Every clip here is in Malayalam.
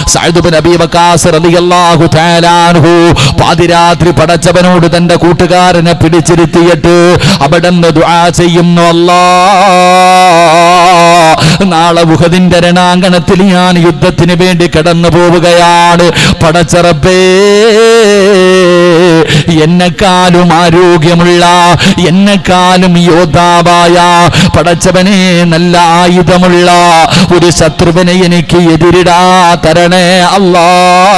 സഅദ് ഇബ്നു അബീ വഖാസ് റളിയല്ലാഹു തആല അൻഹു പാതിരാത്രി പടച്ചവനോട് തന്റെ കൂട്ടുകാരനെ പിടിച്ചിരുത്തിയിട്ട് അവിടെ നിന്ന് ദുആ ചെയ്യുന്നു അല്ലാ നാളെ ഉഹദിന്റെ രണാങ്കണത്തിൽ ഞാൻ യുദ്ധത്തിന് വേണ്ടി കടന്നു പോവുകയാണ് പടച്ചറപ്പേ എന്നെക്കാളും ആരോഗ്യമുള്ള എന്നെക്കാളും യോദ്ധാവായ പടച്ചവനെ നല്ല ആയുധമുള്ള ഒരു ശത്രുവിനെ എനിക്ക് എതിരിടാ തരണേ അല്ലാ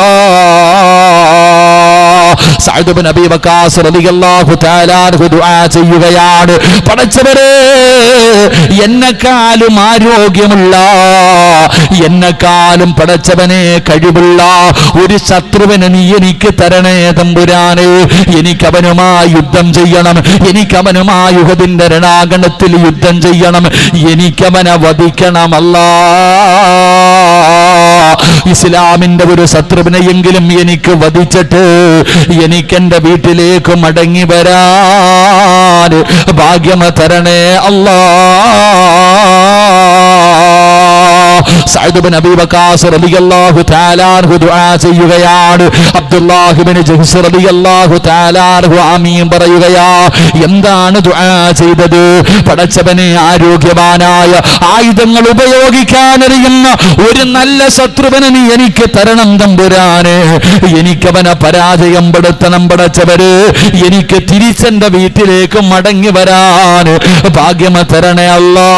സഅദ് ഇബ്നു അബീ വഖാസ് റളിയല്ലാഹു തആല അൻഹു ദുആ ചെയ്യുകയാണ് പടച്ചവരെ എന്നെക്കാളും ആരോഗ്യമുള്ള എന്നെക്കാളും പടച്ചവനെ കഴിവുള്ള ഒരു ശത്രുവിനെ നീ എനിക്ക് തരണേ തമ്പുരാനെ എനിക്കവനുമായി യുദ്ധം ചെയ്യണം എനിക്കവനുമായി യുഗതിന്റെ രണാഗണത്തിൽ യുദ്ധം ചെയ്യണം എനിക്കവനെ വധിക്കണമല്ലാ ഇസ്ലാമിന്റെ ഒരു ശത്രുവിനെയെങ്കിലും എനിക്ക് വധിച്ചിട്ട് എനിക്ക് എന്റെ വീട്ടിലേക്ക് മടങ്ങി വരാൻ ഭാഗ്യമ തരണേ അല്ലാ സഅദ് ഇബ്നു അബീ വഖാസ് റളിയല്ലാഹു തആല അൻഹു ദുആ ചെയ്യുകയാണ് അബ്ദുല്ലാഹ് ഇബ്നു ജഹ്സ് റളിയല്ലാഹു തആല അൻഹു ആമീൻ പറയുകയാ എന്താണ് ദുആ ചെയ്തത് പടച്ചവനെ ആരോഗ്യവാനായ ആയുധങ്ങൾ ഉപയോഗിക്കാൻ അറിയുന്ന ഒരു നല്ല ശത്രുവിനെ നീ എനിക്ക് തരണം തമ്പുരാന് എനിക്കവനെ പരാജയം പെടുത്തണം പടച്ചവര് എനിക്ക് തിരിച്ചെന്റെ വീട്ടിലേക്ക് മടങ്ങി വരാൻ ഭാഗ്യമ തരണേ അല്ലാ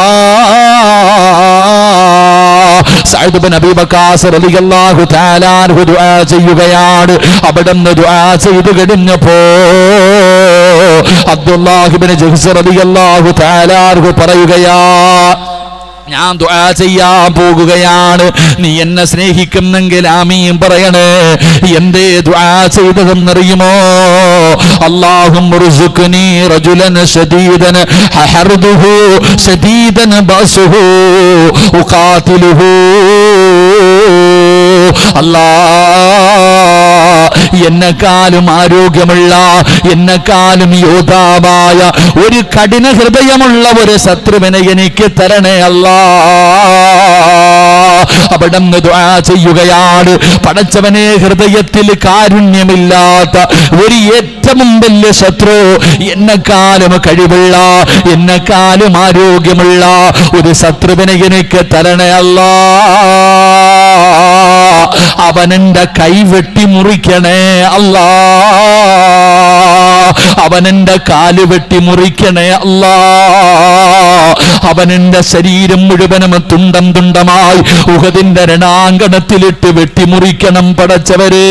സഅദ് ഇബ്നു അബീ വഖാസ് റളിയല്ലാഹു തആല അൻഹു ദുആ ചെയ്യുകയാണ് അവിടുന്ന് ദുആ ചെയ്തു കഴിഞ്ഞപ്പോ അബ്ദുല്ലാഹ് ഇബ്നു ജഹ്സ് റളിയല്ലാഹു തആല അൻഹു പറയുകയാ ഞാൻ ദുആ ചെയ്യാൻ പോകുകയാണ് നീ എന്നെ സ്നേഹിക്കുന്നെങ്കിൽ ആമീൻ പറയണേ എന്തേ ദുആ ചെയ്തതെന്നറിയുമോ അല്ലാഹും റുസുഖ്നി റജുലൻ ശദീദൻ ഹർദുഹു ശദീദൻ ബസുഹു ഉഖാതിലുഹു അല്ലാ എന്നെക്കാളും ആരോഗ്യമുള്ള എന്നെക്കാളും യോദ്ധാവായ ഒരു കഠിന ഹൃദയമുള്ള ഒരു ശത്രുവിനെ എനിക്ക് തരണേ അല്ലാ അവിടെ നിന്ന് ദുആ ചെയ്യുകയാണ് പടച്ചവനെ ഹൃദയത്തിൽ കാരുണ്യമില്ലാത്ത ഒരു ഏറ്റവും വലിയ ശത്രു എന്നെക്കാളും കഴിവുള്ള എന്നെക്കാളും ആരോഗ്യമുള്ള ഒരു ശത്രുവിനെ എനിക്ക് തരണേ അല്ലാ അവനെന്റെ കൈ വെട്ടി മുറിക്കണേ അല്ലാ അവനെന്റെ കാല് വെട്ടി മുറിക്കണേ അല്ലാ അവനെന്റെ ശരീരം മുഴുവനും തുണ്ടം തുണ്ടമായി ഉഹതിന്റെ രണാങ്കണത്തിലിട്ട് വെട്ടിമുറിക്കണം പടച്ചവരേ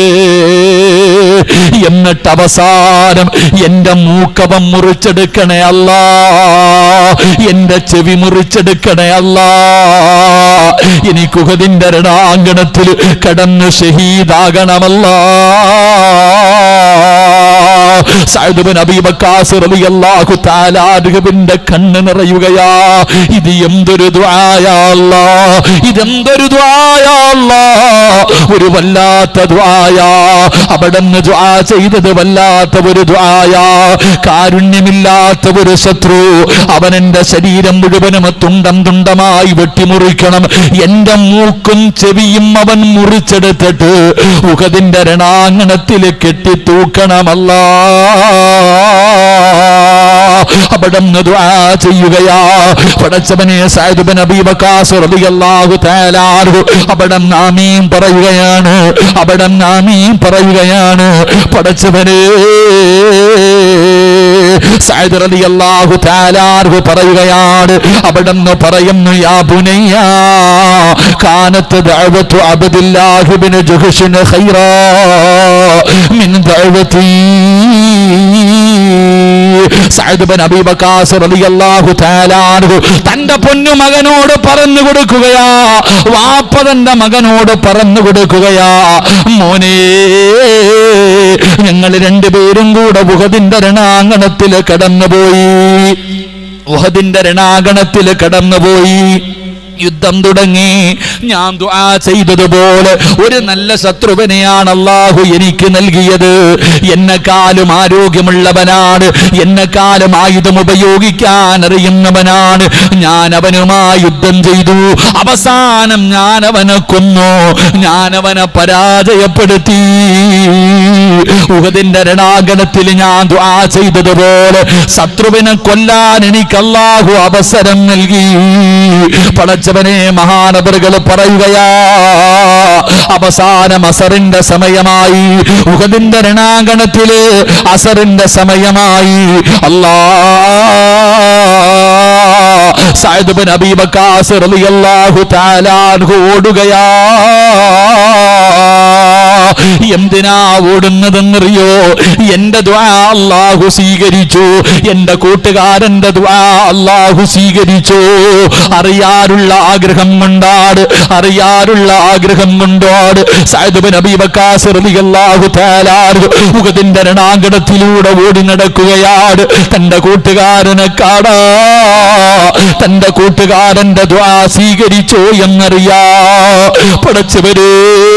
എന്നിട്ട് അവസാനം എന്റെ മൂക്കവം മുറിച്ചെടുക്കണേ അല്ലാ എന്റെ ചെവി മുറിച്ചെടുക്കണേ അല്ലാ എനിക്ക് ഉഹതിന്റെ രണാങ്കണത്തിൽ കടന്ന് ഷഹീദാകണമല്ലാ സഅദ് ഇബ്നു അബീ വഖാസ് റളിയല്ലാഹു തആല അൻഹുവിന്റെ കണ്ണ് നിറയുകയാ ഇത് എന്തൊരു ദുആയാ അല്ലാ ഇതെന്തൊരു ദുആയാ അല്ലാ ഒരു വല്ലാത്ത ദുആയാ അവിടുന്ന് ദുആ ചെയ്തത് വല്ലാത്ത ഒരു ദുആയാ കാരുണ്യമില്ലാത്ത ഒരു ശത്രു അവൻ എന്റെ ശരീരം മുഴുവനും തുണ്ടം തുണ്ടമായി വെട്ടിമുറിക്കണം എന്റെ മൂക്കും ചെവിയും അവൻ മുറിച്ചെടുത്തിട്ട് ഉഹതിന്റെ രണാങ്കണത്തിൽ കെട്ടി തൂക്കണമല്ലാ അവിടെ നിന്ന് ദുആ ചെയ്യുകയാ പടച്ചവനെ സഅദ് ഇബ്നു അബീ വഖാസ് റളിയല്ലാഹു തആല അൻഹു അവിടെ നിന്ന് ആമീൻ പറയുകയാണ് അവിടെ നിന്ന് ആമീൻ പറയുകയാണ് പടച്ചവനെ സഅദ് റളിയല്ലാഹു തആല അൻഹു പറയുകയാണ് അവിടെ നിന്ന് പറയുന്നു യാ ബുനയ്യ കാനത്ത് ദഅവത്തു അബ്ദുല്ലാഹി ഇബ്നു ജുഹ്ഷിന് ഖൈറാ മിൻ ദഅവതി സഅദ് ഇബ്നു അബീ വഖാസ് റളിയല്ലാഹു തആല അൻഹു തന്റെ പൊന്നു മകനോട് പറഞ്ഞു കൊടുക്കുകയാ വാപ്പ തന്റെ മകനോട് പറഞ്ഞു കൊടുക്കുകയാ മോനെ ഞങ്ങൾ രണ്ടുപേരും കൂടെ ഉഹദിന്റെ രണാങ്കണത്തിൽ കടന്നുപോയി ഉഹദിന്റെ രണാങ്കണത്തിൽ കടന്നുപോയി യുദ്ധ യുദ്ധം തുടങ്ങി ഞാൻ ദുആ ചെയ്തതുപോലെ ഒരു നല്ല ശത്രുവിനെയാണ് അള്ളാഹു എനിക്ക് നൽകിയത് എന്നെക്കാളും ആരോഗ്യമുള്ളവനാണ് എന്നെക്കാളും ആയുധം ഉപയോഗിക്കാൻ അറിയുന്നവനാണ് ഞാൻ അവനുമായി യുദ്ധം ചെയ്തു അവസാനം ഞാൻ അവനെ കൊന്നു ഞാൻ അവനെ പരാജയപ്പെടുത്തി ഉഹദിന്റെ രണാങ്കണത്തിൽ ഞാൻ ദുആ ചെയ്തതുപോലെ ശത്രുവിനെ കൊല്ലാൻ എനിക്ക് അല്ലാഹു അവസരം നൽകി പടച്ചവനെ മഹാനവറുകൾ പറയുകയാ അവസാനം അസറിന്റെ സമയമായി ഉഹദിന്റെ രണാങ്കണത്തില് അസറിന്റെ സമയമായി അല്ലാ സഅദ് ബിൻ അബീ വക്കാസ് റളിയല്ലാഹു തആല അൻഹു ഓടുകയാ എന്തിനാ ഓടുന്നതെന്നറിയോ എന്റെ ദ്വാ അള്ളാഹു സ്വീകരിച്ചു എന്റെ കൂട്ടുകാരന്റെ ദ്വാ അള്ളാഹു സ്വീകരിച്ചു അറിയാനുള്ള ആഗ്രഹം കൊണ്ടാട് അറിയാനുള്ള ആഗ്രഹം കൊണ്ടാട് സൈദുബൻ അബീബക്കാസിറിയാഹു തേലാറ് മുഖത്തിന്റെ രണാങ്കണത്തിലൂടെ ഓടി നടക്കുകയാണ് തന്റെ കൂട്ടുകാരനെ കാടാ തന്റെ കൂട്ടുകാരന്റെ ദ്വാ സ്വീകരിച്ചോ എന്നറിയാ പടച്ചവരേ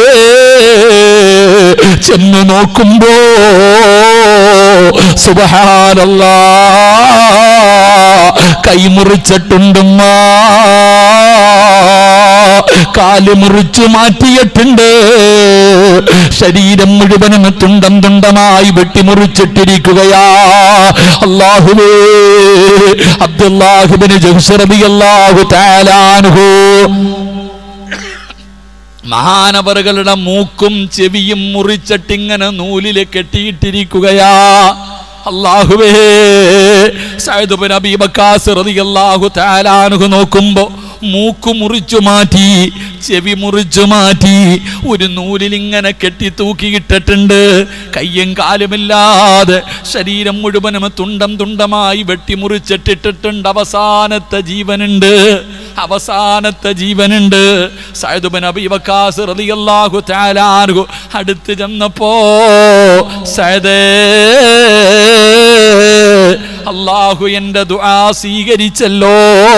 ചെന്ന് നോക്കുമ്പോ സുബഹാനല്ലാ കൈമുറിച്ചിട്ടുണ്ടുമ്മ കാല് മുറിച്ചു മാറ്റിയിട്ടുണ്ട് ശരീരം മുഴുവനും തുണ്ടം തുണ്ടമായി വെട്ടിമുറിച്ചിട്ടിരിക്കുകയാ അള്ളാഹുവേ അബ്ദുല്ലാഹിബിന് ജഹ്സറബി അള്ളാഹു താലാനുഹു മഹാനവറുകളുടെ മൂക്കും ചെവിയും മുറിച്ചിട്ടിങ്ങനെ നൂലില് കെട്ടിയിട്ടിരിക്കുകയാ അള്ളാഹുവേ സൈദുബിൻ അബീബക്കാസ് റളിയല്ലാഹു തആലാനുഹു നോക്കുമ്പോ മൂക്ക് മുറിച്ചു മാറ്റി ചെവി മുറിച്ചു മാറ്റി ഒരു നൂലിൽ ഇങ്ങനെ കെട്ടി തൂക്കിയിട്ടിട്ടുണ്ട് കയ്യും കാലുമില്ലാതെ ശരീരം മുഴുവനും തുണ്ടം തുണ്ടമായി വെട്ടിമുറിച്ചിട്ടിട്ടിട്ടുണ്ട് അവസാനത്തെ ജീവനുണ്ട് അവസാനത്തെ ജീവനുണ്ട് സൈദുബൻ അബീവക്കാസ് റളിയല്ലാഹു തആലാഹു അടുത്ത് ചെന്നപ്പോ സൈദേ അള്ളാഹു എന്റെ ദുആ സ്വീകരിച്ചല്ലോ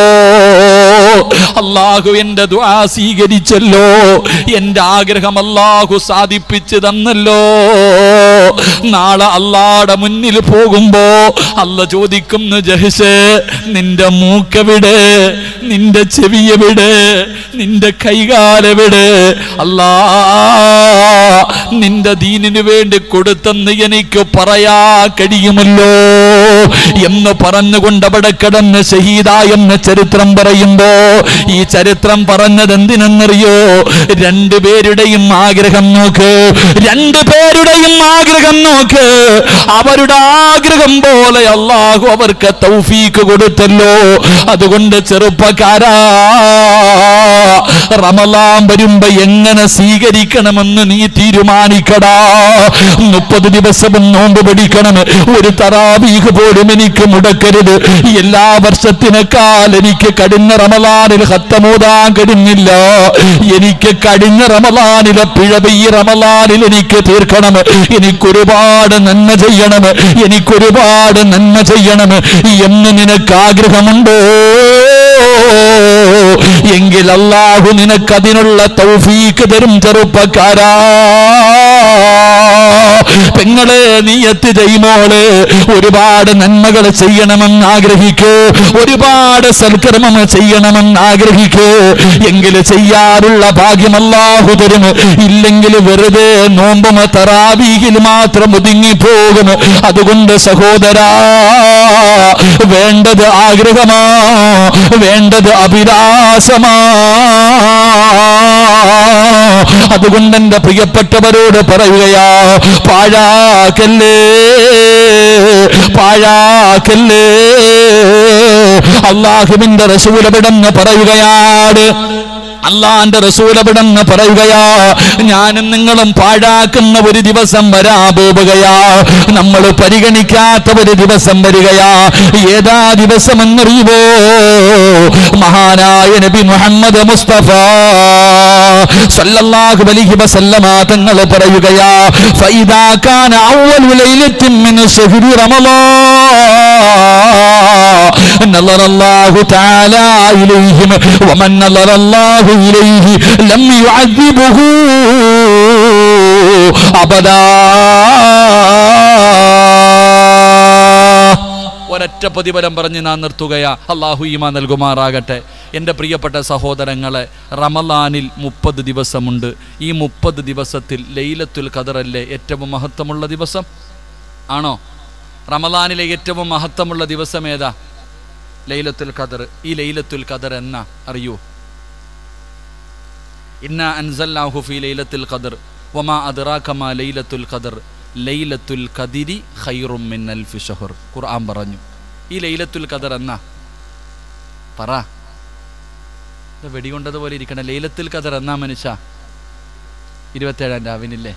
അള്ളാഹു എന്റെ ദുആ സ്വീകരിച്ചല്ലോ എന്റെ ആഗ്രഹം അള്ളാഹു സാധിപ്പിച്ചു തന്നല്ലോ നാളെ അള്ളാടെ മുന്നിൽ പോകുമ്പോ അല്ല ചോദിക്കുന്നു ജഹിഷ് നിന്റെ മൂക്കവിടെ നിന്റെ ചെവിയവിടെ നിന്റെ കൈകാലവിടെ അല്ലാ നിന്റെ ദീനിനു വേണ്ടി കൊടുത്തെന്ന് എനിക്ക് പറയാ കഴിയുമല്ലോ എന്ന് പറഞ്ഞുകൊണ്ട് അവിടെ കിടന്ന് ഷഹീദ എന്ന ചരിത്രം പറയുമ്പോ ഈ ചരിത്രം പറഞ്ഞത് എന്തിനെന്നറിയോ രണ്ടുപേരുടെയും ആഗ്രഹം നോക്ക് രണ്ടുപേരുടെയും ആഗ്രഹം നോക്ക് അവരുടെ ആഗ്രഹം പോലെ അള്ളാഹു അവർക്ക് തൗഫീക്ക് കൊടുത്തല്ലോ അതുകൊണ്ട് ചെറുപ്പക്കാരാ റമലാം വരുമ്പോ എങ്ങനെ സ്വീകരിക്കണമെന്ന് നീ തീരുമാനിക്കടാ മുപ്പത് ദിവസവും നോമ്പ് പിടിക്കണം ഒരു തറാവീഹ് പോലും എനിക്ക് മുടക്കരുത് എല്ലാ വർഷത്തിനേക്കാൾ എനിക്ക് കഴിഞ്ഞ റമലാനിൽ ഹത്തമോതാൻ കഴിഞ്ഞില്ല എനിക്ക് കഴിഞ്ഞ റമലാനിലെ പിഴവ് ഈ റമലാനിൽ എനിക്ക് തീർക്കണം എനിക്കൊരുപാട് നന്മ ചെയ്യണം എനിക്കൊരുപാട് നന്മ ചെയ്യണം എന്ന് നിനക്ക് ആഗ്രഹമുണ്ടോ എങ്കിൽ അള്ളാഹു നിനക്ക് അതിനുള്ള തൗഫീക്ക് തരും ചെറുപ്പക്കാരാ പെങ്ങളെ നീ എത്തി ചെയ്യുമോള് ഒരുപാട് നന്മകൾ ചെയ്യണമെന്ന് ആഗ്രഹിക്കൂ ഒരുപാട് സൽക്കർമ്മം ചെയ്യണമെന്ന് ആഗ്രഹിക്കൂ എങ്കിൽ ചെയ്യാറുള്ള ഭാഗ്യം അല്ലാഹു തരും ഇല്ലെങ്കിൽ വെറുതെ നോമ്പും തറാവീഹിൽ മാത്രം ഒതുങ്ങിപ്പോകും അതുകൊണ്ട് സഹോദരാ വേണ്ടത് ആഗ്രഹമാ വേണ്ടത് അഭിലാഷമാ അതുകൊണ്ട് എന്റെ പ്രിയപ്പെട്ടവരോട് പറയുകയാ പാഴാക്കല്ലേ പാഴാക്കല്ലേ അള്ളാഹുവിന്റെ റസൂലവിടെന്ന് പറയുകയാണ് അള്ളാന്റെ റസൂലവിടെന്ന് പറയുകയാ ഞാനും നിങ്ങളും പാഴാക്കുന്ന ഒരു ദിവസം വരാ പോവുകയാ നമ്മൾ പരിഗണിക്കാത്ത ഒരു ദിവസം വരികയാ ഏതാ ദിവസം എന്നറിയുമോ മഹാനായ നബി മുഹമ്മദ് മുസ്തഫ സല്ലല്ലാഹു അലൈഹി വസല്ലമ തങ്ങൾ പറയുകയാ ഫൈദാ കാന അവ്വലു ലൈലത്തിൻ മിൻ ശഹ്രി റമളാൻ نظر الله تعالى إليهم ومن نظر الله إليه لم يعذبه أبدا ഒരൊറ്റ പ്രതിഫലം പറഞ്ഞ് ഞാൻ നിർത്തുകയാ അള്ളാഹു ഈമ നൽകുമാറാകട്ടെ എൻ്റെ പ്രിയപ്പെട്ട സഹോദരങ്ങളെ റമലാനിൽ മുപ്പത് ദിവസമുണ്ട് ഈ മുപ്പത് ദിവസത്തിൽ ലൈലത്തുൽ ഖദറല്ലേ ഏറ്റവും മഹത്വമുള്ള ദിവസം ആണോ റമലാനിലെ ഏറ്റവും മഹത്വമുള്ള ദിവസം ഏതാ ലൈലത്തുൽ ഖദർ ഈ ലൈലത്തുൽ ഖദർ എന്നാ അറിയൂ ഇന്ന അൻസല്ലാഹു ഫി ലൈലത്തുൽ ഖദർ വമാ അദ്റാകമാ ലൈലത്തുൽ ഖദർ ലൈലത്തുൽ ഖദിരി ഖൈറും മിൻ അൽഫി ഷഹർ ഖുർആൻ പറഞ്ഞു ഈ ലൈലത്തുൽ ഖദർ എന്നാ പറ ഇത് വെടികൊണ്ടതുപോലെ ഇരിക്കണം ലൈലത്തുൽ ഖദർ എന്നാ മനുഷ്യ ഇരുപത്തേഴാം രാവിനില്ലേ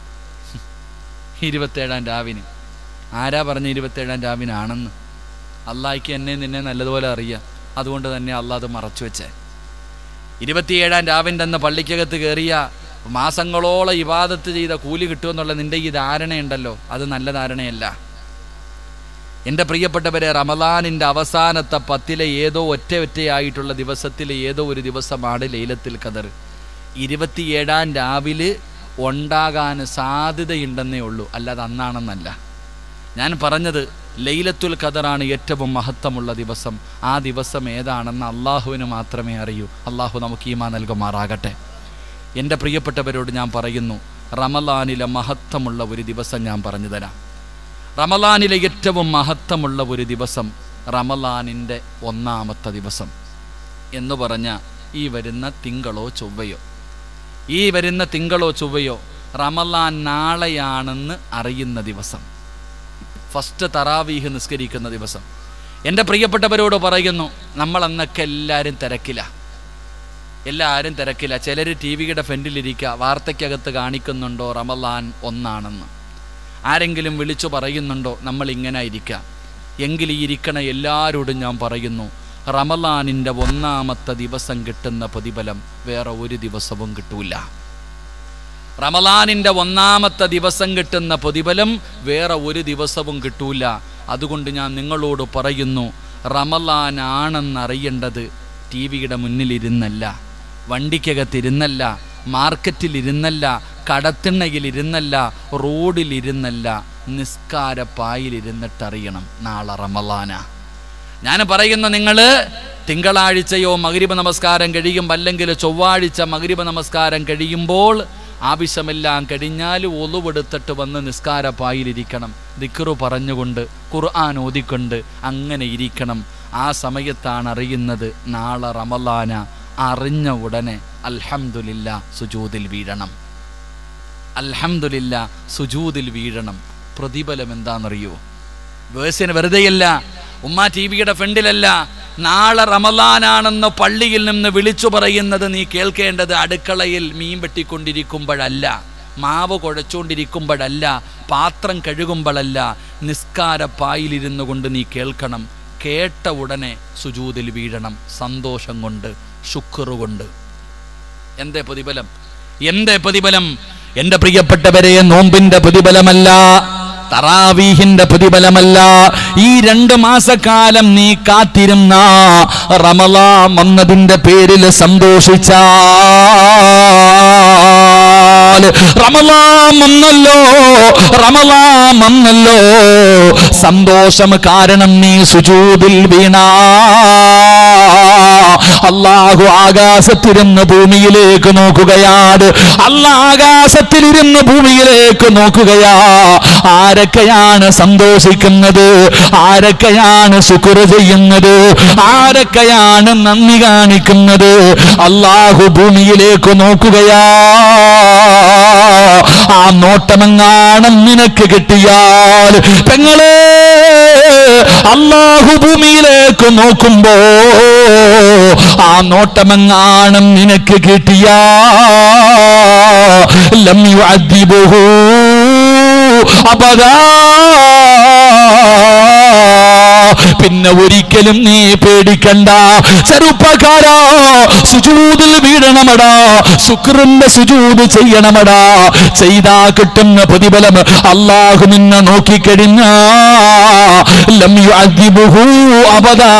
ഇരുപത്തേഴാം രാവിന് ആരാ പറഞ്ഞ ഇരുപത്തേഴാം രാവിനാണെന്ന് അള്ളാഹിക്ക് എന്നെ നിന്നെ നല്ലതുപോലെ അറിയാം അതുകൊണ്ട് തന്നെ അള്ളാഹ് അത് മറച്ചു വെച്ചേ ഇരുപത്തിയേഴാം രാവിൻ്റെ അന്ന് പള്ളിക്കകത്ത് കയറിയ മാസങ്ങളോളം ഇവാദത്ത് ചെയ്ത കൂലി കിട്ടുമെന്നുള്ള നിന്റെ ഈ ധാരണയുണ്ടല്ലോ അത് നല്ല ധാരണയല്ല എൻ്റെ പ്രിയപ്പെട്ടവരെ റമദാനിൻ്റെ അവസാനത്തെ പത്തിലെ ഏതോ ഒറ്റ ഒറ്റയായിട്ടുള്ള ദിവസത്തിലെ ഏതോ ഒരു ദിവസമാണ് ലൈലത്തിൽ ഖദർ ഇരുപത്തിയേഴാം രാവിലെ ഉണ്ടാകാൻ സാധ്യതയുണ്ടെന്നേ ഉള്ളൂ അല്ലാതെ അന്നാണെന്നല്ല ഞാൻ പറഞ്ഞത് ലൈലത്തുൽ ഖദറാണ് ഏറ്റവും മഹത്വമുള്ള ദിവസം ആ ദിവസം ഏതാണെന്ന് അള്ളാഹുവിന് മാത്രമേ അറിയൂ അള്ളാഹു നമുക്ക് ഈമാ നൽകുമാറാകട്ടെ എൻ്റെ പ്രിയപ്പെട്ടവരോട് ഞാൻ പറയുന്നു റമലാനിലെ മഹത്വമുള്ള ഒരു ദിവസം ഞാൻ പറഞ്ഞു തരാം റമലാനിലെ ഏറ്റവും മഹത്വമുള്ള ഒരു ദിവസം റമലാനിൻ്റെ ഒന്നാമത്തെ ദിവസം എന്ന് പറഞ്ഞ ഈ വരുന്ന തിങ്കളോ ചൊവ്വയോ ഈ വരുന്ന തിങ്കളോ ചൊവ്വയോ റമലാൻ നാളെയാണെന്ന് അറിയുന്ന ദിവസം ഫസ്റ്റ് തറാവീഹ് നിസ്കരിക്കുന്ന ദിവസം എൻ്റെ പ്രിയപ്പെട്ടവരോട് പറയുന്നു നമ്മൾ അന്നൊക്കെ എല്ലാവരും തിരക്കില്ല എല്ലാവരും തിരക്കില്ല ചിലർ ടി വിയുടെ ഫ്രണ്ടിലിരിക്കുക വാർത്തയ്ക്കകത്ത് കാണിക്കുന്നുണ്ടോ റമലാൻ ഒന്നാണെന്ന് ആരെങ്കിലും വിളിച്ചു പറയുന്നുണ്ടോ നമ്മൾ ഇങ്ങനെ ഇരിക്കാം എങ്കിൽ ഈ ഇരിക്കണ എല്ലാവരോടും ഞാൻ പറയുന്നു റമലാനിൻ്റെ ഒന്നാമത്തെ ദിവസം കിട്ടുന്ന പ്രതിഫലം വേറെ ഒരു ദിവസവും കിട്ടൂല റമലാനിൻ്റെ ഒന്നാമത്തെ ദിവസം കിട്ടുന്ന പ്രതിഫലം വേറെ ഒരു ദിവസവും കിട്ടൂല അതുകൊണ്ട് ഞാൻ നിങ്ങളോട് പറയുന്നു റമലാനാണെന്നറിയേണ്ടത് ടി വിയുടെ മുന്നിലിരുന്നല്ല വണ്ടിക്കകത്തിരുന്നല്ല മാർക്കറ്റിലിരുന്നല്ല കടത്തിണ്ണയിലിരുന്നല്ല റോഡിലിരുന്നല്ല നിസ്കാരപ്പായിലിരുന്നിട്ടറിയണം നാളെ റമലാന ഞാൻ പറയുന്ന നിങ്ങൾ തിങ്കളാഴ്ചയോ മകരിബ നമസ്കാരം കഴിയുമ്പോൾ അല്ലെങ്കിൽ ചൊവ്വാഴ്ച മകരിബ നമസ്കാരം കഴിയുമ്പോൾ ആവശ്യമെല്ലാം കഴിഞ്ഞാൽ ഒളിവെടുത്തിട്ട് വന്ന് നിസ്കാരപ്പായിലിരിക്കണം ദിക്റു പറഞ്ഞുകൊണ്ട് ഖുർആൻ ഓതിക്കൊണ്ട് അങ്ങനെ ഇരിക്കണം ആ സമയത്താണ് അറിയുന്നത് നാളെ റമലാന അറിഞ്ഞ ഉടനെ അൽഹംദുലില്ല സുജൂതിൽ വീഴണം അൽഹംദുലില്ല സുജൂതിൽ വീഴണം പ്രതിഫലം എന്താണെന്നറിയോ വേഴ്സിന് വെറുതെയല്ല ഉമ്മ ടി വിയുടെ ഫ്രണ്ടിലല്ല നാളെ റമലാനാണെന്ന് പള്ളിയിൽ നിന്ന് വിളിച്ചു പറയുന്നത് നീ കേൾക്കേണ്ടത് അടുക്കളയിൽ മീൻ വെട്ടിക്കൊണ്ടിരിക്കുമ്പോഴല്ല മാവ് കുഴച്ചുകൊണ്ടിരിക്കുമ്പോഴല്ല പാത്രം കഴുകുമ്പോഴല്ല നിസ്കാരപ്പായിലിരുന്നു കൊണ്ട് നീ കേൾക്കണം കേട്ട ഉടനെ സുജൂതിൽ വീഴണം സന്തോഷം കൊണ്ട് ശുക്റ് കൊണ്ട് എന്തേ പ്രതിഫലം എന്തേ പ്രതിഫലം എന്റെ പ്രിയപ്പെട്ടവരെ നോമ്പിന്റെ പ്രതിഫലമല്ല തറാവീഹിന്റെ പ്രതിഫലമല്ല ഈ രണ്ട് മാസക്കാലം നീ കാത്തിരുന്ന റമലാ വന്നതിന്റെ പേരിൽ സന്തോഷിച്ചാൽ റമലാം വന്നല്ലോ റമലാം വന്നല്ലോ സന്തോഷം കാരണം നീ സുജൂതിൽ വീണ അള്ളാഹു ആകാശത്തിരുന്ന് ഭൂമിയിലേക്ക് നോക്കുകയാണ് അല്ല ആകാശത്തിലിരുന്ന് ഭൂമിയിലേക്ക് നോക്കുകയാ ആരൊക്കെയാണ് സന്തോഷിക്കുന്നത് ആരൊക്കെയാണ് ശുക്ർ ചെയ്യുന്നത് ആരൊക്കെയാണ് നന്ദി കാണിക്കുന്നത് അള്ളാഹു ഭൂമിയിലേക്ക് നോക്കുകയാ ആ നോട്ടമെങ്ങാണം നിനക്ക് കിട്ടിയാൽ പെങ്ങളെ അള്ളാഹു ഭൂമിയിലേക്ക് നോക്കുമ്പോ ആ നോട്ടമെങ്ങാണം നിനക്ക് കിട്ടിയാ ലം അബദാ പിന്നെ ഒരിക്കലും നീ പേടിക്കണ്ട ചെറുപ്പക്കാരാ സുജൂതിൽ വീഴണമടാ ശുക്രന്റെ സുജൂത് ചെയ്യണമടാ ചെയ്താ കിട്ടുന്ന പ്രതിഫലം അള്ളാഹു നിന്നെ നോക്കിക്കഴിഞ്ഞ ലം യുഅദ്ദിബുഹു അബദാ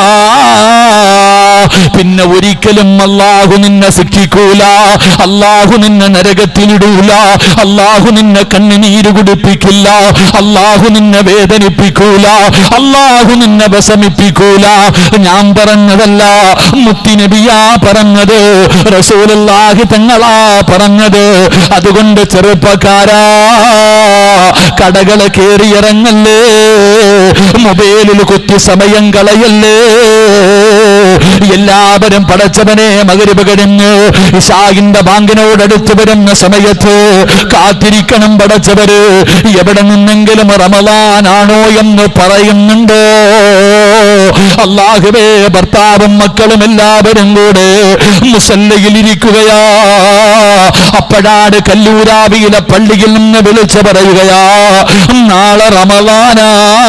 പിന്നെ ഒരിക്കലും അള്ളാഹു നിന്നെ ശിക്ഷിക്കൂല അള്ളാഹു നിന്നെ നരകത്തിലിടൂല അള്ളാഹു നിന്നെ കണ്ണുനീര് കുടിപ്പിക്കില്ല അള്ളാഹു നിന്നെ വേദനിപ്പിക്കൂല അള്ളാഹു നിന്നെ വിഷമിപ്പിക്കൂല ഞാൻ പറഞ്ഞതല്ല മുത്തിനബിയാ പറഞ്ഞത് റസൂലുള്ളാഹി തങ്ങളാ പറഞ്ഞത് അതുകൊണ്ട് ചെറുപ്പക്കാരാ കടകളെ കേറിയിറങ്ങല്ലേ മൊബൈലിൽ കുത്തി സമയം കളയല്ലേ എല്ലാവരും പടച്ചവനെ മകരിവ് കഴിഞ്ഞ് ഇഷാഹിന്റെ ബാങ്കിനോടടുത്ത് വരുന്ന സമയത്ത് കാത്തിരിക്കണം പടച്ചവര് എവിടെ നിന്നെങ്കിലും റമലാനാണോ എന്ന് പറയുന്നുണ്ടോ അള്ളാഹുവേ ഭർത്താവും മക്കളും എല്ലാവരും കൂടെ മുസല്ലയിൽ ഇരിക്കുകയാ അപ്പോഴാണ് കല്ലൂരാവിയിലെ പള്ളിയിൽ നിന്ന് വിളിച്ചു പറയുകയാ നാളെ റമലാനാ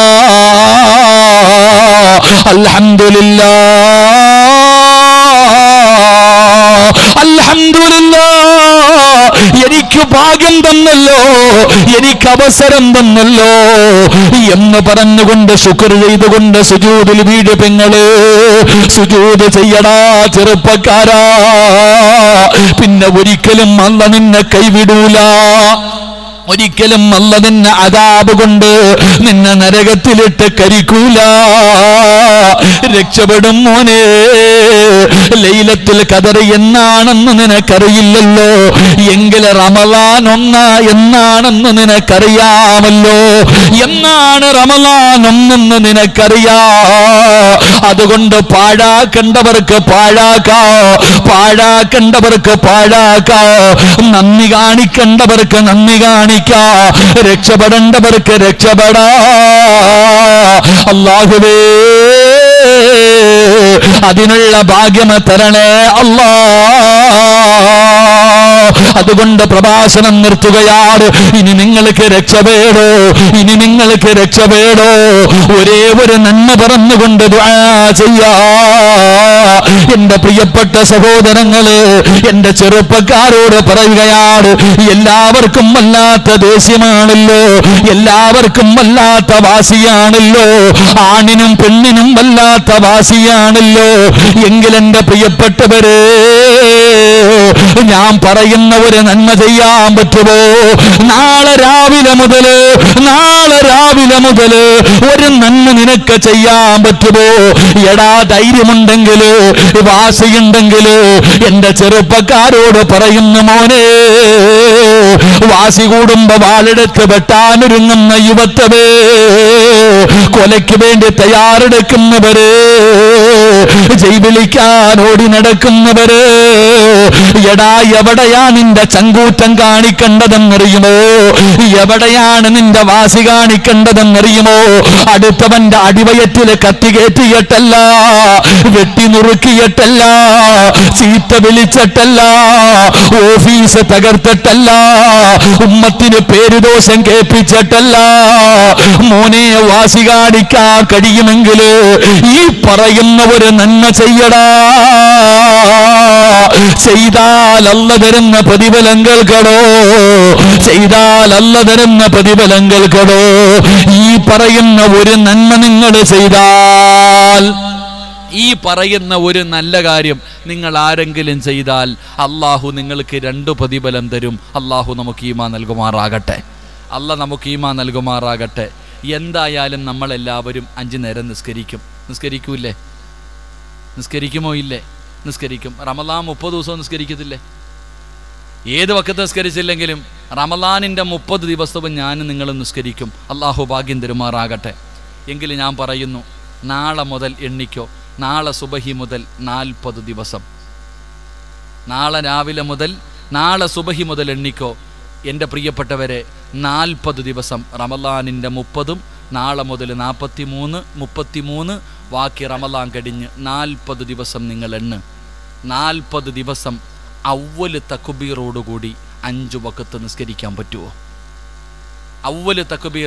അൽഹംദുലില്ലാ അൽഹംദുലില്ലാ എനിക്ക് ഭാഗ്യം തന്നല്ലോ എനിക്ക് അവസരം തന്നല്ലോ എന്ന് പറഞ്ഞുകൊണ്ട് ശുക്ർ ചെയ്തുകൊണ്ട് സുജൂതിൽ വീട് പെങ്ങള് സുജൂത് ചെയ്യടാ ചെറുപ്പക്കാരാ പിന്നെ ഒരിക്കലും അല്ല നിന്നെ കൈവിടൂല ഒരിക്കലും അല്ല നിന്നെ അതാപ് കൊണ്ട് നിന്നെ നരകത്തിലിട്ട് കരിക്കൂല രക്ഷപ്പെടും മോനെ ലൈലത്തിൽ കതർ എന്നാണെന്ന് നിനക്കറിയില്ലല്ലോ എങ്കിൽ റമലാൻ ഒന്ന എന്നാണെന്ന് നിനക്കറിയാമല്ലോ എന്നാണ് റമലാൻ ഒന്നെന്ന് നിനക്കറിയാ അതുകൊണ്ട് പാഴാക്കണ്ടവർക്ക് പാഴാക്കാ പാഴാക്കണ്ടവർക്ക് പാഴാക്കാ നന്ദി കാണിക്കണ്ടവർക്ക് നന്ദി കാണിക്കാ രക്ഷപ്പെടേണ്ടവർക്ക് രക്ഷപ്പെടാ അള്ളാഹുവേ അതിനുള്ള ഭാഗ്യം തരണേ അല്ലാ അതുകൊണ്ട് പ്രഭാഷണം നിർത്തുകയാണ് ഇനി നിങ്ങൾക്ക് രക്ഷപേടോ ഇനി നിങ്ങൾക്ക് രക്ഷപേടോ ഒരേ ഒരു നന്മ പറഞ്ഞുകൊണ്ട് ദുആ ചെയ്യാ എന്റെ പ്രിയപ്പെട്ട സഹോദരങ്ങള് എന്റെ ചെറുപ്പക്കാരോട് പറയുകയാണ് എല്ലാവർക്കും വല്ലാത്ത ദേഷ്യമാണല്ലോ എല്ലാവർക്കും വല്ലാത്ത വാസിയാണല്ലോ ആണിനും പെണ്ണിനും വല്ലാത്ത വാസിയാണല്ലോ എങ്കിലെന്റെ പ്രിയപ്പെട്ടവരെ ഞാൻ പറയുന്ന ഒരു നന്മ ചെയ്യാൻ പറ്റുമോ നാളെ രാവിലെ മുതല് നാളെ രാവിലെ മുതല് ഒരു നന്മ നിനക്ക് ചെയ്യാൻ പറ്റുമോ എടാ ധൈര്യമുണ്ടെങ്കില് വാശിയുണ്ടെങ്കില് എന്റെ ചെറുപ്പക്കാരോട് പറയുന്നു മോനെ വാശി കൂടുമ്പോ വാളെടുത്ത് വെട്ടാനൊരുങ്ങുന്ന യുവത്വേ കൊലയ്ക്ക് വേണ്ടി തയ്യാറെടുക്കുന്നവര് ജൈവിളിക്കാൻ ഓടി നടക്കുന്നവര് എടാ എവിടെയാ നിന്റെ ചങ്കൂറ്റം കാണിക്കേണ്ടതെന്നറിയുമോ എവിടെയാണ് നിന്റെ വാസി കാണിക്കേണ്ടതെന്നറിയുമോ അടുത്തവന്റെ അടിവയറ്റില് കത്തി കയറ്റിയിട്ടല്ല വെട്ടി നുറുക്കിയിട്ടല്ല ചീത്ത വിളിച്ചിട്ടല്ല ഓഫീസ് തകർത്തിട്ടല്ല ഉമ്മത്തിന് പേരുദോഷം കേൾപ്പിച്ചിട്ടല്ല മോനെ വാസി കാണിക്കാൻ കഴിയുമെങ്കിൽ ഈ പറയുന്ന ഒരു നന്മ ചെയ്യടാ ചെയ്താൽ അല്ല തരുന്ന പ്രതിഫലം കേൾക്കടോ ചെയ്താൽ അല്ല തരുന്ന പ്രതിഫലം കേൾക്കടോ ഈ പറയുന്ന ഒരു നന്മ നിങ്ങൾ ചെയ്താൽ ഈ പറയുന്ന ഒരു നല്ല കാര്യം നിങ്ങൾ ആരെങ്കിലും ചെയ്താൽ അള്ളാഹു നിങ്ങൾക്ക് രണ്ട് പ്രതിഫലം തരും അള്ളാഹു നമുക്ക് ഈമാ നൽകുമാറാകട്ടെ അല്ല നമുക്ക് ഈമാ നൽകുമാറാകട്ടെ എന്തായാലും നമ്മളെല്ലാവരും അഞ്ചു നേരം നിസ്കരിക്കും നിസ്കരിക്കൂലേ നിസ്കരിക്കുമോ ഇല്ലേ നിസ്കരിക്കും റമലാൻ മുപ്പത് ദിവസവും നിസ്കരിക്കത്തില്ലേ ഏത് വക്കത്ത് നിസ്കരിച്ചില്ലെങ്കിലും റമലാനിൻ്റെ മുപ്പത് ദിവസവും ഞാൻ നിങ്ങൾ നിസ്കരിക്കും അള്ളാഹു ഭാഗ്യം തരുമാറാകട്ടെ എങ്കിൽ ഞാൻ പറയുന്നു നാളെ മുതൽ എണ്ണിക്കോ നാളെ സുബഹി മുതൽ നാൽപ്പത് ദിവസം നാളെ രാവിലെ മുതൽ നാളെ സുബഹി മുതൽ എണ്ണിക്കോ എൻ്റെ പ്രിയപ്പെട്ടവരെ നാൽപ്പത് ദിവസം റമലാനിൻ്റെ മുപ്പതും നാളെ മുതൽ നാൽപ്പത്തി മൂന്ന് മുപ്പത്തി മൂന്ന് ബാക്കി റമലാൻ കഴിഞ്ഞ് നാൽപ്പത് ദിവസം നിങ്ങൾ എണ്ണ് നാൽപ്പത് ദിവസം അവല് തക്കുബീറോടുകൂടി അഞ്ചു വക്കത്ത് നിസ്കരിക്കാൻ പറ്റുമോ അവല് തക്കുബീർ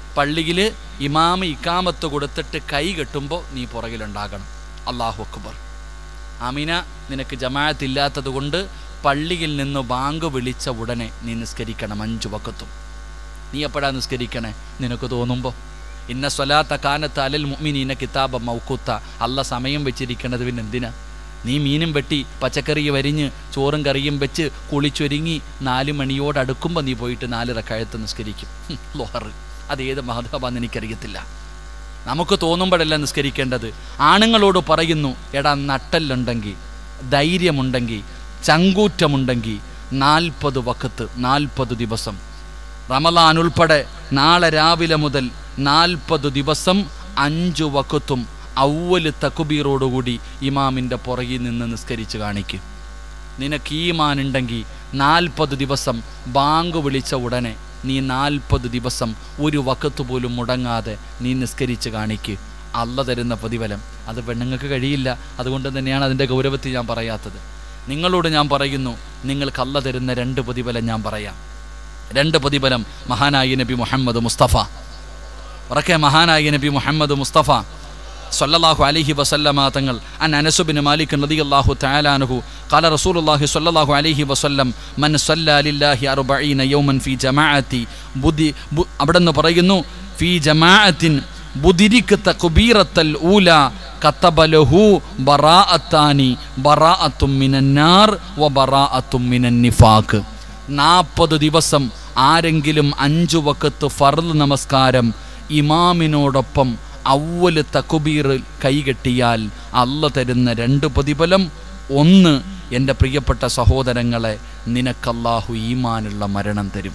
പള്ളിയിൽ ഇമാമ ഇക്കാമത്ത് കൊടുത്തിട്ട് കൈ കെട്ടുമ്പോൾ നീ പുറകിലുണ്ടാകണം അള്ളാഹു അക്ബർ അമിന നിനക്ക് ജമാഅത്ത് ഇല്ലാത്തത് കൊണ്ട് പള്ളിയിൽ നിന്ന് ബാങ്ക് വിളിച്ച ഉടനെ നീ നിസ്കരിക്കണം അഞ്ചു വക്കത്തും നീ എപ്പോഴാ നിസ്കരിക്കണേ നിനക്ക് തോന്നുമ്പോൾ ഇന്ന സ്വലാത്ത കാനത്ത് അലൽ മുഅ്മിനീന കിതാബ മൗക്കൂത്ത അല്ല സമയം വെച്ചിരിക്കണത് പിന്നെ എന്തിനാ നീ മീനും വെട്ടി പച്ചക്കറി വരിഞ്ഞ് ചോറും കറിയും വെച്ച് കുളിച്ചൊരുങ്ങി നാല് മണിയോട് അടുക്കുമ്പോൾ നീ പോയിട്ട് നാല് റക്കായത്ത് നിസ്കരിക്കും ഹും, ലോഹർ അത് ഏത് മഹദബാന്ന് എനിക്കറിയത്തില്ല നമുക്ക് തോന്നുമ്പോഴല്ല നിസ്കരിക്കേണ്ടത് ആണുങ്ങളോട് പറയുന്നു എടാ നട്ടല്ലുണ്ടെങ്കിൽ ധൈര്യമുണ്ടെങ്കിൽ ചങ്കൂറ്റമുണ്ടെങ്കിൽ നാൽപ്പത് വക്കത്ത് നാൽപ്പത് ദിവസം റമലാൻ ഉൾപ്പെടെ നാളെ രാവിലെ മുതൽ നാൽപ്പത് ദിവസം അഞ്ചു വക്കത്തും ഔവല് തക്കുബീറോടുകൂടി ഇമാമിൻ്റെ പുറകിൽ നിന്ന് നിസ്കരിച്ച് കാണിക്കും നിനക്ക് ഈമാൻ ഉണ്ടെങ്കിൽ നാൽപ്പത് ദിവസം ബാങ്ക് വിളിച്ച ഉടനെ നീ നാൽപ്പത് ദിവസം ഒരു വക്കത്ത് പോലും മുടങ്ങാതെ നീ നിസ്കരിച്ച് കാണിക്ക് അല്ല തരുന്ന പ്രതിഫലം അത് പെണ്ണുങ്ങൾക്ക് കഴിയില്ല അതുകൊണ്ട് തന്നെയാണ് അതിൻ്റെ ഗൗരവത്തിൽ ഞാൻ പറയാത്തത് നിങ്ങളോട് ഞാൻ പറയുന്നു നിങ്ങൾക്ക് അല്ല തരുന്ന രണ്ട് പ്രതിഫലം ഞാൻ പറയാം രണ്ട് പ്രതിഫലം മഹാനായി നബി മുഹമ്മദ് മുസ്തഫ ഉറക്കെ മഹാനായി നബി മുഹമ്മദ് മുസ്തഫ സല്ലല്ലാഹു അലൈഹി വസല്ലമ തങ്ങൾ അൻ അനസ് ബിൻ മാലിക് റളിയല്ലാഹു തആല അൻഹു ഖാല റസൂലുള്ളാഹി സ്വല്ലല്ലാഹു അലൈഹി വസല്ലം മൻ സല്ല ലില്ലാഹി അർബഈന യൗമൻ ഫീ ജമാഅത്തി ബുദി ബു- അവിടെന്ന് പറയുന്നു ഫീ ജമാഅത്തിൻ ബുദിരിക്ക് തക്ബീറത്തൽ ഊല കത്തബലഹു ബറാഅത്താനി ബറാഅത്തും മിനന്നാർ വ ബറാഅത്തും മിനൻ നിഫാഖ് നാൽപ്പത് ദിവസം ആരെങ്കിലും അഞ്ചു വക്കത്ത് ഫർദ് നമസ്കാരം ഇമാമിനോടൊപ്പം അവല് തക്കുബീർ കൈകെട്ടിയാൽ അല്ല തരുന്ന രണ്ട് പ്രതിഫലം ഒന്ന് എൻ്റെ പ്രിയപ്പെട്ട സഹോദരങ്ങളെ നിനക്കല്ലാഹു ഈമാനുള്ള മരണം തരും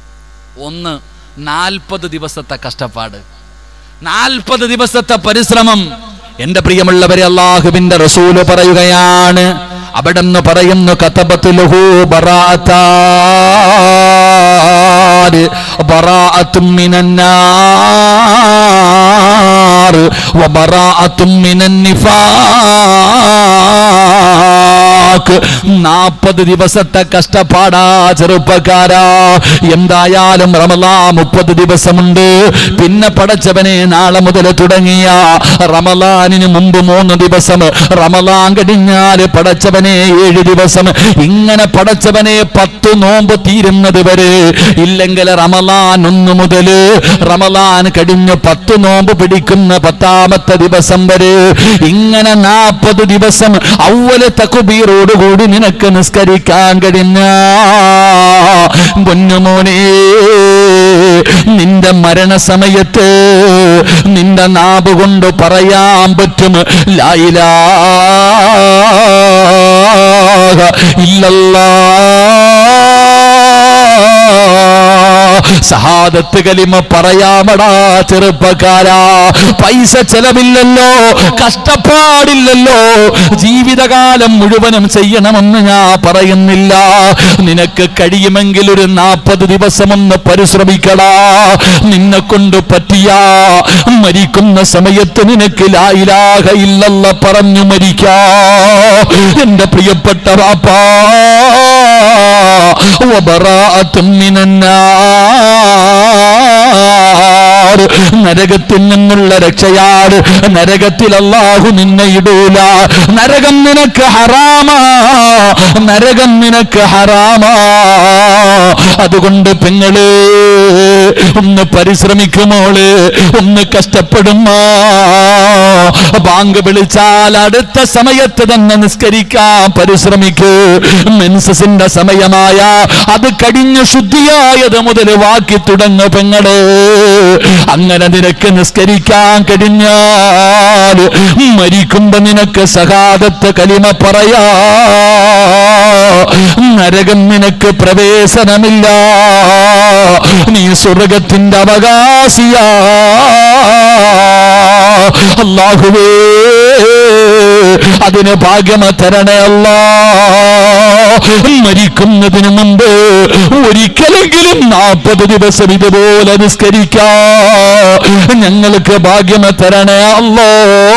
ഒന്ന് നാൽപ്പത് ദിവസത്തെ കഷ്ടപ്പാട് നാൽപ്പത് ദിവസത്തെ പരിശ്രമം എന്റെ പ്രിയമുള്ളവരെ അള്ളാഹുവിന്റെ റസൂല് പറയുകയാണ് അവിടെ നിന്ന് പറയുന്നു കത്തബത്തുലഹു ബറാഅത്താര് ബറാഅത്തും മിനന്നാർ വബറാഅത്തും മിനൻ നിഫാഖ് നാൽപ്പത് ദിവസത്തെ കഷ്ടപ്പാടാ ചെറുപ്പക്കാരാ എന്തായാലും റമലാ മുപ്പത് ദിവസമുണ്ട് പിന്നെ പടച്ചവനെ നാളെ മുതൽ തുടങ്ങിയ റമലാനിന് മുമ്പ് മൂന്ന് ദിവസം റമലാൻ കഴിഞ്ഞാൽ പടച്ചവനെ ഏഴ് ദിവസം ഇങ്ങനെ പടച്ചവനെ പത്ത് നോമ്പ് തീരുന്നത് വരെ ഇല്ലെങ്കിൽ റമലാൻ ഒന്ന് മുതൽ റമലാൻ കഴിഞ്ഞ് പത്ത് നോമ്പ് പിടിക്കുന്ന പത്താമത്തെ ദിവസം വരെ ഇങ്ങനെ നാൽപ്പത് ദിവസം ഔവല തക്കുബീറോടുകൂടി നിനക്ക് നിസ്കരിക്കാൻ കഴിഞ്ഞ പൊന്നുമോനെ നിന്റെ മരണസമയത്ത് നിന്റെ നാവ് കൊണ്ട് പറയാൻ പറ്റും ലായിലാ ഇല്ലല്ലാ സഹാദത്ത് കലിമ പറയാമടാ ചെറുപ്പക്കാരാ പൈസ ചെലവില്ലല്ലോ കഷ്ടപ്പാടില്ലല്ലോ ജീവിതകാലം മുഴുവനും ചെയ്യണമെന്ന് ഞാൻ പറയുന്നില്ല നിനക്ക് കഴിയുമെങ്കിൽ ഒരു നാൽപ്പത് ദിവസമൊന്ന് പരിശ്രമിക്കടാ നിന്നെ കൊണ്ട് പറ്റിയ മരിക്കുന്ന സമയത്ത് നിനക്ക് ലായിലാഹ ഇല്ലല്ല പറഞ്ഞു മരിക്കാ എന്റെ പ്രിയപ്പെട്ട വാപ്പാ وبراءة من النار നരകത്തിൽ നിന്നുള്ള രക്ഷയാണ് നരകത്തിൽ അള്ളാഹു നിന്നെ ഇടൂല നരകം നിനക്ക് ഹറാമാ നരകം നിനക്ക് ഹറാമാ അതുകൊണ്ട് പെങ്ങള് ഒന്ന് പരിശ്രമിക്കുമോള് ഒന്ന് കഷ്ടപ്പെടുമോ ബാങ്ക് വിളിച്ചാൽ അടുത്ത സമയത്ത് തന്നെ നിസ്കരിക്കാൻ പരിശ്രമിക്കൂ മെൻസസിന്റെ സമയമായ അത് കഴിഞ്ഞ് ശുദ്ധിയായത് മുതൽ വാക്കി തുടങ്ങ പെങ്ങള് അങ്ങനെ നിനക്ക് നിസ്കരിക്കാൻ കഴിഞ്ഞാൽ മരിക്കുമ്പോ നിനക്ക് സഹാദത്ത് കലിമ പറയാ നരകം നിനക്ക് പ്രവേശനമില്ല നീ സ്വർഗത്തിന്റെ അവകാശിയാ അള്ളാഹുവേ അതിന് ഭാഗ്യമ തരണേ അല്ലാ മരിക്കുന്നതിന് മുമ്പ് ഒരിക്കലെങ്കിലും നാൽപ്പത് ദിവസം ഇതുപോലെ നിസ്കരിക്കാ ഞങ്ങൾക്ക് ഭാഗ്യമ തരണേ അല്ലോ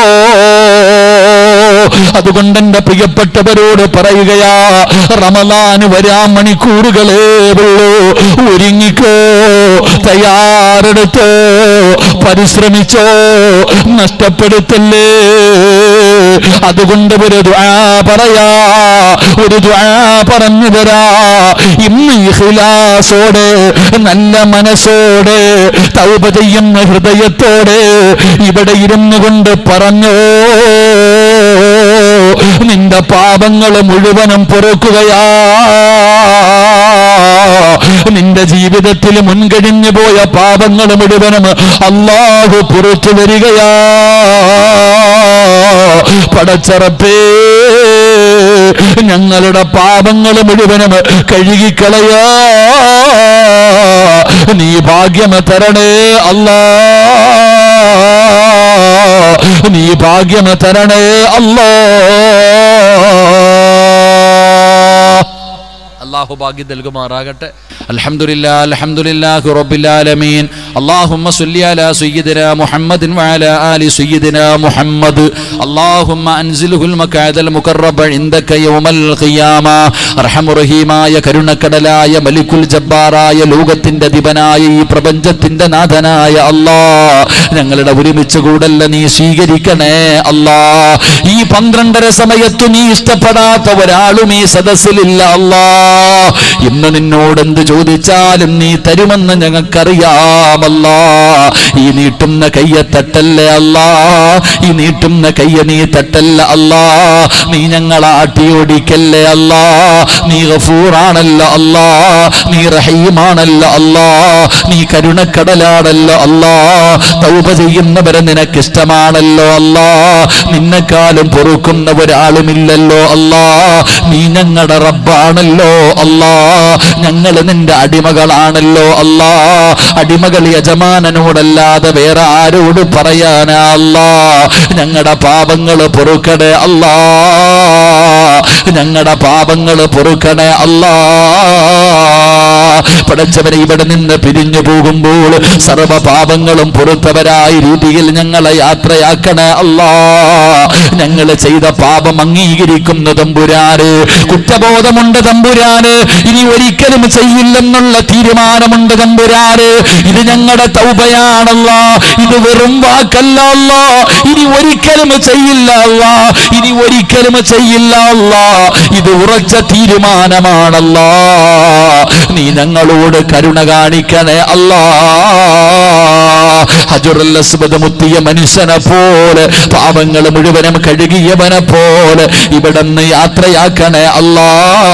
അതുകൊണ്ട് എന്റെ പ്രിയപ്പെട്ടവരോട് പറയുകയാ റമലാന് വരാൻ മണിക്കൂറുകളേ ഉള്ളൂ ഒരുങ്ങിക്കോ തയ്യാറെടുത്തോ പരിശ്രമിച്ചോ നഷ്ടപ്പെടുത്തല്ലേ അതുകൊണ്ട് ഒരു ദ്വാ പറയാ ഒരു ദ്വാ പറഞ്ഞു തരാ ഇന്ന് ഇഖ്ലാസോടെ നല്ല മനസ്സോടെ തൗബ ചെയ്യുന്ന ഹൃദയത്തോടെ ഇവിടെ ഇരുന്നു കൊണ്ട് പറഞ്ഞോ നിന്റെ പാപങ്ങൾ മുഴുവനും പൊറുക്കുകയാ നിന്റെ ജീവിതത്തിൽ മുൻകഴിഞ്ഞു പോയ പാപങ്ങൾ മുഴുവനും അള്ളാഹു പുറത്തു വരികയാ പടച്ചറപ്പേ ഞങ്ങളുടെ പാപങ്ങൾ മുഴുവനും കഴുകിക്കളയാ നീ ഭാഗ്യം തരണേ അല്ലാ നീ ഭാഗ്യം തരണേ അല്ലാ അള്ളാഹു ഭാഗ്യം നൽകുമാറാകട്ടെ അൽഹംദുലില്ലാ അൽഹംദുലില്ലാഹി റബ്ബിൽ ആലമീൻ اللهم صل على سيدنا محمد وعلى آل سيدنا محمد اللهم أنزله المكعد المكرب عندك يوم القيامة അർഹമു റഹീമായ കരുണക്കടലായ മലിക്കുൽ ജബ്ബാറായ ലോകത്തിന്റെ അധിപനായ ഈ പ്രപഞ്ചത്തിന്റെ നാഥനായ അല്ലാ ഞങ്ങളുടെ ഒരുമിച്ച് കൂടല്ല നീ സ്വീകരിക്കണേ അല്ലാ ഈ പന്ത്രണ്ടര സമയത്ത് നീ ഇഷ്ടപ്പെടാത്ത ഒരാളും ഈ സദസ്സിലില്ല അല്ലാ ഇന്ന് നിന്നോട് എന്ത് ചോദിച്ചാലും നീ തരുമെന്ന് ഞങ്ങൾക്കറിയാമല്ലാ ഈ നീട്ടുന്ന കയ്യെ തട്ടല്ലേ അല്ലാ ഈ നീട്ടുന്ന കയ്യെ നീ തട്ടല്ല അല്ലാ നീ ഞങ്ങളെ ആട്ടിയോടിക്കല്ലേ അല്ലാ നീ ഗഫൂറാണല്ലോ അല്ലാ നീ റഹീമാണല്ലോ അല്ലാ നീ കരുണക്കടലാണല്ലോ അല്ലാ തൗബ ചെയ്യുന്നവരെ നിനക്കിഷ്ടമാണല്ലോ അല്ലാ നിന്നെക്കാളും പൊറുക്കുന്ന ഒരാളുമില്ലല്ലോ അല്ലാ നീ ഞങ്ങളുടെ റബ്ബാണല്ലോ അല്ലാ ഞങ്ങൾ നിന്റെ അടിമകളാണല്ലോ അല്ലാ അടിമകൾ യജമാനനോടല്ലാതെ വേറെ ആരോട് പറയാനാ അല്ലാ ഞങ്ങളുടെ പാപങ്ങൾ പൊറുക്കണേ അല്ലാ ഞങ്ങളുടെ പാപങ്ങൾ പൊറുക്കണേ അല്ലാ പടച്ചവനെ ഇവിടെ നിന്ന് പിരിഞ്ഞു പോകുമ്പോൾ സർവ പാപങ്ങളും പൊറുത്തവരായ രീതിയിൽ ഞങ്ങളെ യാത്രയാക്കണേ അല്ലാ ഞങ്ങൾ ചെയ്ത പാപം അംഗീകരിക്കുന്ന തമ്പുരാന് കുറ്റബോധമുണ്ട് തമ്പുരാന് ഇനി ഒരിക്കലും ചെയ്യില്ലെന്നുള്ള തീരുമാനമുണ്ട് തമ്പുരാന് ഇത് ഞങ്ങളുടെ തൗബയാണല്ല ഇത് വെറും വാക്കല്ല അല്ല ഇനി ഒരിക്കലും ചെയ്യില്ല അല്ല ഇനി ഒരിക്കലും ചെയ്യില്ല അല്ല ഇത് ഉറച്ച തീരുമാനമാണല്ല നീ ഞങ്ങളോട് കരുണ കാണിക്കണേ അല്ലാ ഹജുറുൽ അസ്വദ് മുത്തിയ മനുഷ്യനെ പോലെ പാപങ്ങൾ മുഴുവനും കഴുകിയവനെ പോലെ ഇവിടെ നിന്ന് യാത്രയാക്കണേ അല്ലാ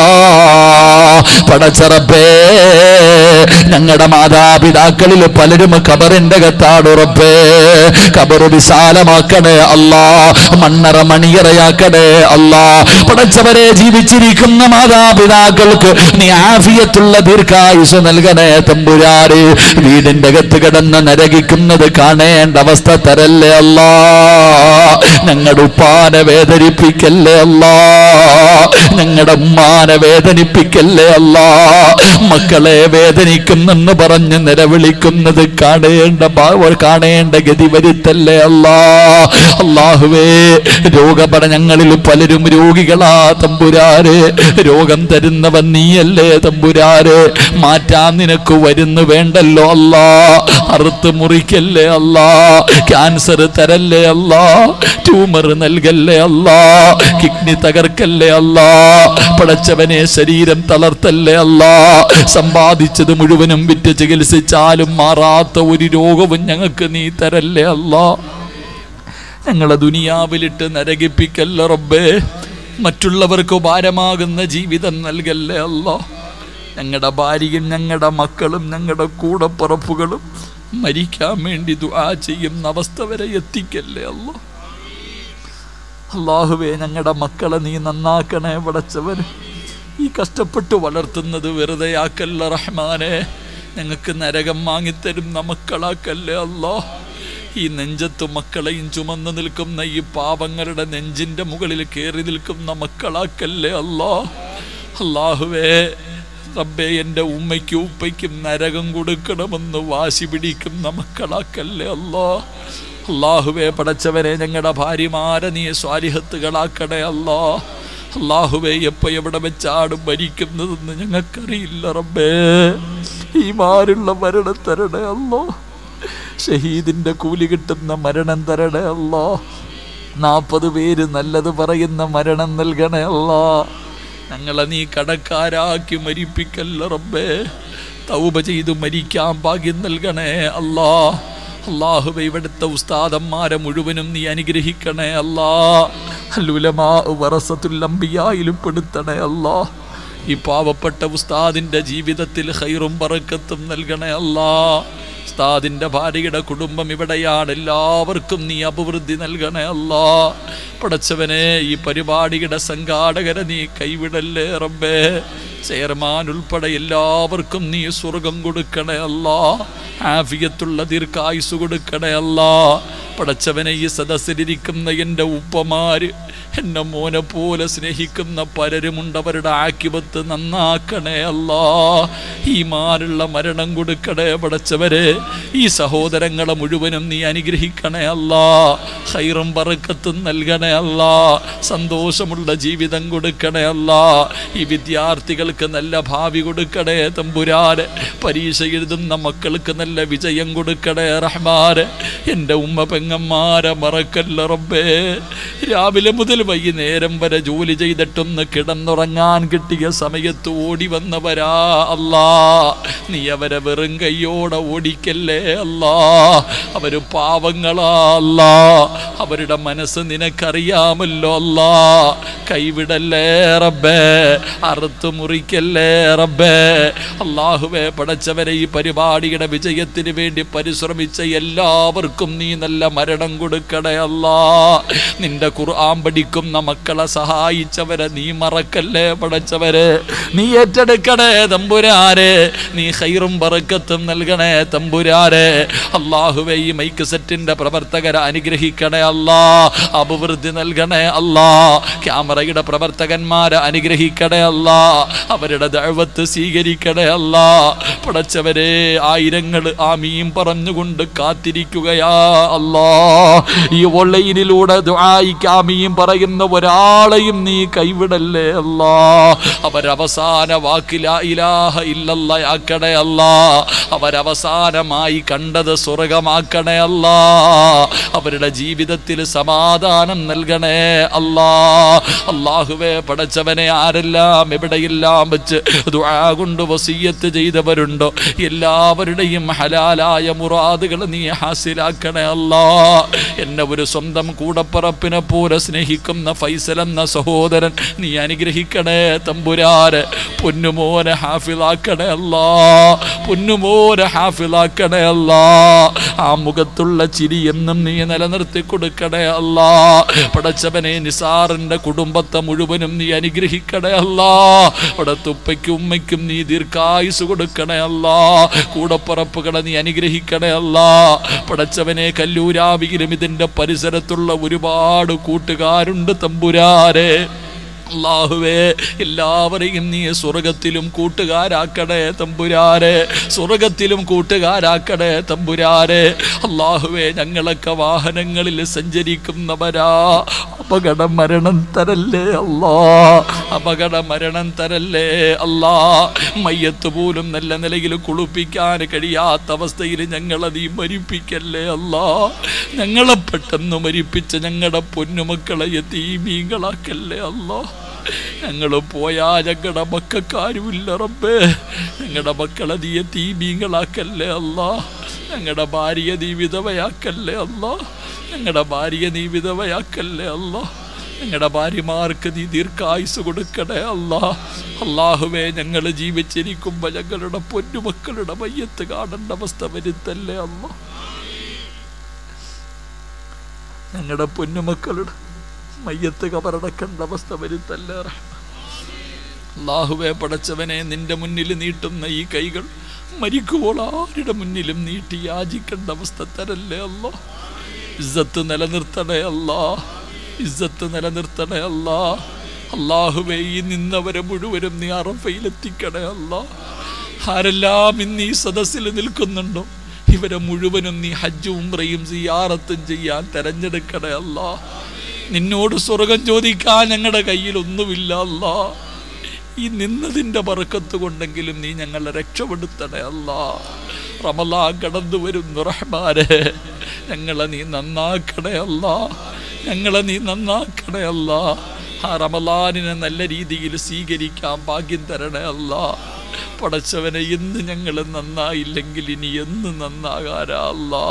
പടച്ചറപ്പേ ഞങ്ങളുടെ മാതാപിതാക്കളിൽ പലരും കബറിന്റെ കത്താടുറപ്പേ കബറ് വിശാലമാക്കണേ അല്ലാ മണ്ണറ മണിയറയാക്കണേ അല്ലാ പടച്ചവരെ ജീവിച്ചിരിക്കുന്ന മാതാപിതാക്കൾക്ക് നീ ആഫിയത്തുള്ള ദീർഘായുസ് നൽകണേ തമ്പുരാര് വീടിന്റെ അകത്ത് കിടന്ന് നരകിക്കുന്നത് കാണേണ്ട അവസ്ഥ തരല്ലേ അല്ലാ ഞങ്ങളുടെ ഉപ്പാനെ വേദനിപ്പിക്കല്ലേ അല്ലാ ഞങ്ങളുടെ ഉമ്മാനെ വേദനിപ്പിക്കല്ലേ അല്ലാ മക്കളെ വേദനിക്കുന്നെന്ന് പറഞ്ഞ് നിലവിളിക്കുന്നത് കാണേണ്ട ഭാവ കാണേണ്ട ഗതി വരുത്തല്ലേ അല്ലാ അള്ളാഹുവേ രോഗപട ഞങ്ങളിൽ പലരും രോഗികളാ തമ്പുരാരെ രോഗം തരുന്നവൻ നീയല്ലേ തമ്പുരാരെ മാറ്റാൻ നിനക്ക് വരുന്നു വേണ്ടല്ലോ അല്ലാ അറുത്ത് മുറിക്കല്ലേ അല്ലാ ക്യാൻസർ തരല്ലേ അല്ലാ ട്യൂമർ നൽകല്ലേ അല്ലാ കിഡ്നി തകർക്കല്ലേ അല്ലാ പടച്ചവനെ ശരീരം തളർത്തല്ലേ അല്ലാ സമ്പാദിച്ചത് മുഴുവനും വിറ്റ് ചികിത്സിച്ചാലും മാറാത്ത ഒരു രോഗവും ഞങ്ങൾക്ക് നീ തരല്ലേ അല്ലാ ഞങ്ങളെ ദുനിയാവിലിട്ട് നരകിപ്പിക്കല്ല റബ്ബേ മറ്റുള്ളവർക്ക് ഭാരമാകുന്ന ജീവിതം നൽകല്ലേ അല്ലാ ഞങ്ങളുടെ ഭാര്യയും ഞങ്ങളുടെ മക്കളും ഞങ്ങളുടെ കൂടപ്പുറപ്പുകളും മരിക്കാൻ വേണ്ടി ദുആ ചെയ്യുന്ന അവസ്ഥ വരെ എത്തിക്കല്ലേ അല്ലാ അള്ളാഹുവേ ഞങ്ങളുടെ മക്കളെ നീ നന്നാക്കണേ പടച്ചവൻ ഈ കഷ്ടപ്പെട്ട് വളർത്തുന്നത് വെറുതെ ആക്കല്ല റഹ്മാനെ ഞങ്ങൾക്ക് നരകം വാങ്ങിത്തരുന്ന മക്കളാക്കല്ലേ അല്ലാ ഈ നെഞ്ചത്ത് മക്കളെയും ചുമന്നു നിൽക്കുന്ന ഈ പാപങ്ങളുടെ നെഞ്ചിന്റെ മുകളിൽ കയറി നിൽക്കുന്ന മക്കളാക്കല്ലേ അല്ലാ അള്ളാഹുവേ റബ്ബേ എൻ്റെ ഉമ്മയ്ക്കും ഉപ്പയ്ക്കും നരകം കൊടുക്കണമെന്ന് വാശി പിടിക്കുന്ന മക്കളാക്കല്ലേ അല്ലാ അള്ളാഹുവെ പടച്ചവനെ ഞങ്ങളുടെ ഭാര്യമാരെ നീ സ്വാരിഹത്തുകളാക്കണേ അല്ലാ അള്ളാഹുവെ എപ്പോ എവിടെ വെച്ചാടും ഭരിക്കുന്നതെന്ന് ഞങ്ങൾക്കറിയില്ല റബ്ബേ ഈമാനുള്ള മരണം തരണേ അല്ലോ ഷഹീദിന്റെ കൂലി കിട്ടുന്ന മരണം തരണേ അല്ലോ നാൽപ്പത് പേര് നല്ലത് പറയുന്ന മരണം നൽകണേ അല്ലോ ഞങ്ങളെ നീ കടക്കാരാക്കി മരിപ്പിക്കല്ല റബ്ബേ തൗബ ചെയ്തു മരിക്കാൻ ഭാഗ്യം നൽകണേ അല്ലാ അള്ളാഹുബ ഇവിടുത്തെ ഉസ്താദന്മാരെ മുഴുവനും നീ അനുഗ്രഹിക്കണേ അല്ലാ അല്ലുലമാ വറസത്തുൽ അംബിയായിലും പെടുത്തണേ അല്ലാ ഈ പാവപ്പെട്ട ഉസ്താദിന്റെ ജീവിതത്തിൽ ഹൈറും പറക്കത്തും നൽകണേ അല്ലാ ഉസ്താദിന്റെ ഭാര്യയുടെ കുടുംബം ഇവിടെയാണ് എല്ലാവർക്കും നീ അഭിവൃദ്ധി നൽകണേ അല്ലാ പടച്ചവനെ ഈ പരിപാടിയുടെ സംഘാടകരെ നീ കൈവിടല്ലേ റബ്ബേ ചെയർമാൻ ഉൾപ്പെടെ എല്ലാവർക്കും നീ സ്വർഗം കൊടുക്കണേ അല്ലാ ആഫിയത്തുള്ള ദീർഘായുസ് കൊടുക്കണേ അല്ലാ പടച്ചവനെ ഈ സദസ്സിലിരിക്കുന്ന എൻ്റെ ഉപ്പമാര് എന്നെ മോനെ പോലെ സ്നേഹിക്കുന്ന പലരുമുണ്ട് അവരുടെ ആക്കിപത്ത് നന്നാക്കണേ അല്ലാ ഈ മാനുള്ള മരണം കൊടുക്കണേ പടച്ചവരെ ഈ സഹോദരങ്ങളെ മുഴുവനും നീ അനുഗ്രഹിക്കണേ അല്ലാ ഹൈറും പറക്കത്തും നൽകണേ അല്ലാ സന്തോഷമുള്ള ജീവിതം കൊടുക്കണേ അല്ലാ ഈ വിദ്യാർത്ഥികൾക്ക് നല്ല ഭാവി കൊടുക്കണേ തമ്പുരാന് പരീക്ഷ എഴുതുന്ന മക്കൾക്ക് നല്ല വിജയം കൊടുക്കണേ റഹ്മാന് എൻ്റെ ഉമ്മ പെങ്ങന്മാരെ മറക്കല്ല റബ്ബേ രാവിലെ മുതൽ വൈകുന്നേരം വരെ ജോലി ചെയ്തിട്ടൊന്ന് കിടന്നുറങ്ങാൻ കിട്ടിയ സമയത്ത് ഓടി വന്നവരാ അല്ലാ നീ അവരെ വെറും കൈയോടെ ഓടിക്കല്ലേ അല്ലാ അവര് പാവങ്ങളാ അല്ലാ അവരുടെ മനസ്സ് നിനക്കറിയാമല്ലോ അല്ലാ കൈവിടല്ലേ റബ്ബേ അറുത്ത് മുറിക്കല്ലേ റബ്ബേ അള്ളാഹുവെ പടച്ചവരെ ഈ പരിപാടിയുടെ വിജയത്തിന് വേണ്ടി പരിശ്രമിച്ച എല്ലാവർക്കും നീ നല്ല മരണം കൊടുക്കണേ അല്ലാ നിന്റെ ഖുർആൻ പഠിക്കുന്ന മക്കളെ സഹായിച്ചവരെ നീ മറക്കല്ലേ പടച്ചവരെ നീ ഏറ്റെടുക്കണേ തമ്പുരാരെ നീ ഹൈറും പറക്കത്തും നൽകണേ തമ്പുരാരെ അള്ളാഹുവെ ഈ മൈക്ക് സെറ്റിന്റെ പ്രവർത്തകരെ അനുഗ്രഹിക്കണേ അല്ലാ അഭിവൃദ്ധി നൽകണേ അല്ലാ ക്യാമറയുടെ പ്രവർത്തകന്മാരെ അനുഗ്രഹിക്കണേ അല്ലാ അവരുടെ ദഴവത്ത് സ്വീകരിക്കണേ അല്ലാ പടച്ചവരെ ആയിരങ്ങൾ ആ മീൻ പറഞ്ഞുകൊണ്ട് കാത്തിരിക്കുകയാ അല്ലാ ഈ ഓൺലൈനിലൂടെ ദുആയിക്കാമീം പറയുന്ന ഒരാളെയും നീ കൈവിടല്ലേ അല്ലാ അവരവസാന വാക്കില ഇലാഹ ഇല്ലല്ലയാക്കണേ അല്ലാ അവരവസാനമായി കണ്ടത് സ്വർഗമാക്കണേ അല്ലാ അവരുടെ ജീവിതത്തിൽ സമാധാനം നൽകണേ അല്ലാ അള്ളാഹുവെ പടച്ചവനെ ആരെല്ലാം എവിടെയെല്ലാം വെച്ച് ദുആ കൊണ്ട് വസീയത്ത് ചെയ്തവരുണ്ടോ എല്ലാവരുടെയും ഹലാലായ മുറാദുകൾ നീ ഹാസിലാക്കണേ അല്ലാ എന്നെ ഒരു സ്വന്തം കൂടപ്പറപ്പിനെ പോലെ സ്നേഹിക്കുന്ന ഫൈസൽ എന്ന സഹോദരൻ നീ അനുഗ്രഹിക്കണേ തമ്പുരാര് പൊന്നുമോനെ ഹാഫിലാക്കണേ അല്ലാ പൊന്നുമോനെ ഹാഫിലാക്കണേ അല്ലാ ആ മുഖത്തുള്ള ചിരി എന്നും നീ നിലനിർത്തി കൊടുക്കണേ അല്ലാ പടച്ചവനെ നിസാറിന്റെ കുടുംബത്തെ മുഴുവനും നീ അനുഗ്രഹിക്കണേ അല്ലാ അവിടെ തുപ്പയ്ക്കും ഉമ്മയ്ക്കും നീ ദീർഘായുസ് കൊടുക്കണേ അല്ലാ കൂടപ്പറപ്പുകളെ നീ അനുഗ്രഹിക്കണേ അല്ലാ പടച്ചവനെ കല്ലൂരാവിയിലും ഇതിന്റെ പരിസരത്തുള്ള ഒരുപാട് കൂട്ടുകാരുണ്ട് തമ്പുരാരെ അള്ളാഹുവേ എല്ലാവരെയും നീ സ്വർഗത്തിലും കൂട്ടുകാരാക്കണേ തമ്പുരാരെ സ്വർഗത്തിലും കൂട്ടുകാരാക്കണേ തമ്പുരാരെ അള്ളാഹുവേ ഞങ്ങളൊക്കെ വാഹനങ്ങളിൽ സഞ്ചരിക്കുന്നവരാ അപകട മരണം തരല്ലേ അല്ലാ അപകട മരണം തരല്ലേ അല്ലാ മയ്യത്ത് പോലും നല്ല നിലയിൽ കുളിപ്പിക്കാൻ കഴിയാത്ത അവസ്ഥയിൽ ഞങ്ങളെ നീ മരിപ്പിക്കല്ലേ അല്ലാ ഞങ്ങളെ പെട്ടെന്ന് മരിപ്പിച്ച ഞങ്ങളുടെ പൊന്നുമക്കളെ എത്തീമീങ്ങളാക്കല്ലേ അല്ലാ ഞങ്ങൾ പോയാ ഞങ്ങളുടെ മക്കാരുമില്ല റബ്ബേ ഞങ്ങളുടെ മക്കളെ നീ തീമീങ്ങളാക്കല്ലേ അല്ലാ ഞങ്ങളുടെ ഭാര്യ നീ വിധവയാക്കല്ലേ അല്ലാ ഞങ്ങളുടെ ഭാര്യ നീ വിധവയാക്കല്ലേ അല്ലാ ഞങ്ങളുടെ ഭാര്യമാർക്ക് നീ ദീർഘായുസ് കൊടുക്കണേ അല്ലാ അള്ളാഹുവേ ഞങ്ങൾ ജീവിച്ചിരിക്കുമ്പോൾ ഞങ്ങളുടെ പൊന്നുമക്കളുടെ മയ്യത്ത് കാണേണ്ട അവസ്ഥ വരുത്തല്ലേ അല്ലാ ഞങ്ങളുടെ പൊന്നുമക്കളുടെ മയ്യത്ത് കബറടക്കേണ്ട അവസ്ഥ വരുത്തല്ലേ റഹ്മാൻ. അള്ളാഹുവെ പടച്ചവനെ നിന്റെ മുന്നിൽ നീട്ടുന്ന ഈ കൈകൾ മരിക്കുമ്പോൾ ആരുടെ മുന്നിലും നീട്ടി യാചിക്കേണ്ട അവസ്ഥ തരല്ലേ അല്ലോ ഇസ്സത്ത് നിലനിർത്തണേ അല്ലാ ഇസ്സത്ത് നിലനിർത്തണേ അല്ലാ അള്ളാഹുവെ ഈ നിന്നവരെ മുഴുവനും നീ അറഫയിലെത്തിക്കണേ അല്ലാ ആരെല്ലാം ഇന്ന് ഈ സദസ്സിൽ നിൽക്കുന്നുണ്ടോ ഇവരെ മുഴുവനും നീ ഹജ്ജും ഉംറയും സിയാറത്തും ചെയ്യാൻ തെരഞ്ഞെടുക്കണേ അല്ലാ നിന്നോട് സ്വർഗം ചോദിക്കാൻ ഞങ്ങളുടെ കയ്യിൽ ഒന്നുമില്ല അല്ലാ ഈ നിന്നതിൻ്റെ പറക്കത്ത് കൊണ്ടെങ്കിലും നീ ഞങ്ങളെ രക്ഷപ്പെടുത്തണേ അല്ലാ റമലാ കടന്നു വരുന്നു റഹ്മാനെ ഞങ്ങളെ നീ നന്നാക്കണേ അല്ലാ ഞങ്ങളെ നീ നന്നാക്കണേ അല്ലാ ആ റമലാനിനെ നല്ല രീതിയിൽ സ്വീകരിക്കാൻ ഭാഗ്യം തരണേ അല്ലാ പടച്ചവനെ എന്ന് ഞങ്ങൾ നന്നായില്ലെങ്കിൽ ഇനി എന്ന് നന്നാകാരാ അല്ലാ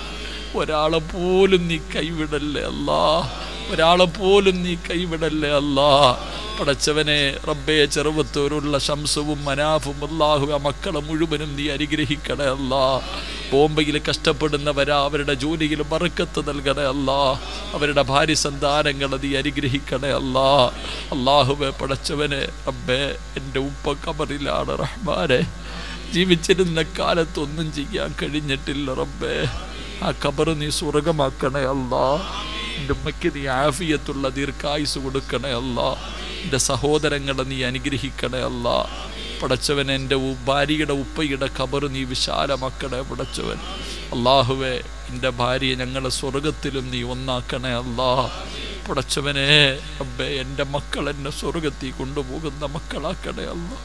ഒരാളെ പോലും നീ കൈവിടല്ലേ അല്ലാ ഒരാളെ പോലും നീ കൈവിടല്ലേ അല്ലാ പടച്ചവനെ റബ്ബെ ചെറുവത്തൂരുള്ള ശംസവും മനാഫും അല്ലാഹു ആ മക്കളെ മുഴുവനും നീ അനുഗ്രഹിക്കണേ അല്ലാ ബോംബെയിൽ കഷ്ടപ്പെടുന്നവരാ അവരുടെ ജോലിയിൽ ബറക്കത്ത് നൽകണേ അല്ലാ അവരുടെ ഭാര്യ സന്താനങ്ങളെ നീ അനുഗ്രഹിക്കണേ അല്ലാ അള്ളാഹുവെ പടച്ചവനെ റബ്ബെ എൻ്റെ ഉപ്പ കബറിലാണ് റഹ്മാനെ ജീവിച്ചിരുന്ന കാലത്തൊന്നും ചെയ്യാൻ കഴിഞ്ഞിട്ടില്ല റബ്ബേ ആ കബറ് നീ സ്വർഗമാക്കണേ അല്ലാ എൻ്റെ ഉമ്മയ്ക്ക് നീ ആഫിയത്തുള്ള ദീർഘായുസ് കൊടുക്കണേ അല്ലാ എൻ്റെ സഹോദരങ്ങളെ നീ അനുഗ്രഹിക്കണേ അല്ലാ പടച്ചവൻ എൻ്റെ ഉ- ഭാര്യയുടെ ഉപ്പയുടെ കബറ് നീ വിശാലമാക്കണേ പടച്ചവൻ അള്ളാഹുവെ എൻ്റെ ഭാര്യയെ ഞങ്ങളെ സ്വർഗത്തിലും നീ ഒന്നാക്കണേ അല്ലാ പടച്ചവനെ റബ്ബേ എൻ്റെ മക്കൾ എന്നെ സ്വർഗത്തിൽ കൊണ്ടുപോകുന്ന മക്കളാക്കണേ അല്ലാ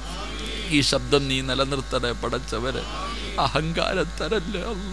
ഈ ശബ്ദം നീ നിലനിർത്തണേ പടച്ചവന് അഹങ്കാരത്തരല്ലേ അല്ല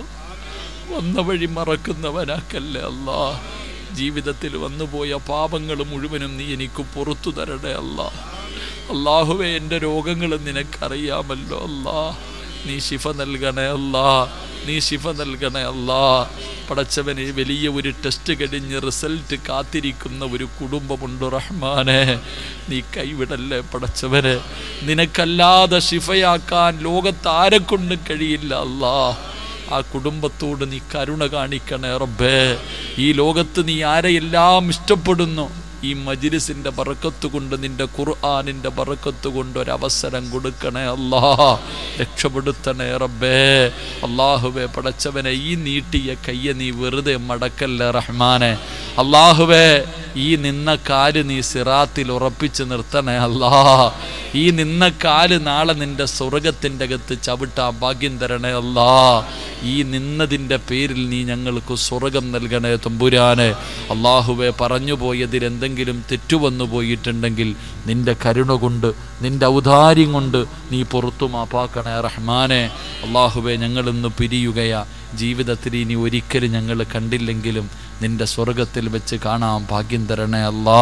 വന്ന വഴി മറക്കുന്നവനാക്കല്ലേ അല്ല ജീവിതത്തിൽ വന്നുപോയ പാപങ്ങൾ മുഴുവനും നീ എനിക്ക് പുറത്തു തരണേ അല്ല അള്ളാഹുവെ എൻ്റെ രോഗങ്ങൾ നിനക്കറിയാമല്ലോ അല്ലാ നീ ശിഫ നൽകണേ അല്ലാ നീ ശിഫ നൽകണേ അല്ലാ പടച്ചവനെ വലിയ ഒരു ടെസ്റ്റ് കഴിഞ്ഞ് റിസൾട്ട് കാത്തിരിക്കുന്ന ഒരു കുടുംബമുണ്ട് റഹ്മാനെ നീ കൈവിടല്ലേ പടച്ചവനെ നിനക്കല്ലാതെ ശിഫയാക്കാൻ ലോകത്ത് ആരെക്കൊണ്ടും കഴിയില്ല അല്ലാ ആ കുടുംബത്തോട് നീ കരുണ കാണിക്കണേ റബ്ബേ ഈ ലോകത്ത് നീ ആരെയെല്ലാം ഇഷ്ടപ്പെടുന്നു ഈ മജിലിസിന്റെ ബറക്കത്ത് കൊണ്ട് നിന്റെ ഖുർആാനിന്റെ ബറക്കത്ത് കൊണ്ട് ഒരവസരം കൊടുക്കണേ അല്ലാ രക്ഷപ്പെടുത്തണേ റബ്ബേ അള്ളാഹുവെ പടച്ചവനെ ഈ നീട്ടിയ കയ്യെ നീ വെറുതെ മടക്കല്ലേ റഹ്മാനെ അള്ളാഹുവേ ഈ നിന്ന കാല് നീ സിറാത്തിൽ ഉറപ്പിച്ച് നിർത്തണേ അല്ലാ ഈ നിന്ന കാല് നാളെ നിന്റെ സ്വർഗത്തിൻ്റെ അകത്ത് ചവിട്ടാൻ ഭാഗ്യം തരണേ അല്ലാ ഈ നിന്നതിൻ്റെ പേരിൽ നീ ഞങ്ങൾക്ക് സ്വർഗം നൽകണേ തമ്പുരാനെ അള്ളാഹുവെ പറഞ്ഞു പോയതിൽ എന്തെങ്കിലും തെറ്റുവന്നു പോയിട്ടുണ്ടെങ്കിൽ നിന്റെ കരുണ കൊണ്ട് നിന്റെ ഔദാര്യം കൊണ്ട് നീ പുറത്തു മാപ്പാക്കണേ റഹ്മാനെ അള്ളാഹുവെ ഞങ്ങളിന്ന് പിരിയുകയാ ജീവിതത്തിൽ ഇനി ഒരിക്കലും ഞങ്ങൾ കണ്ടില്ലെങ്കിലും നിന്റെ സ്വർഗത്തിൽ വെച്ച് കാണാൻ ഭാഗ്യം തരണേ അല്ലാ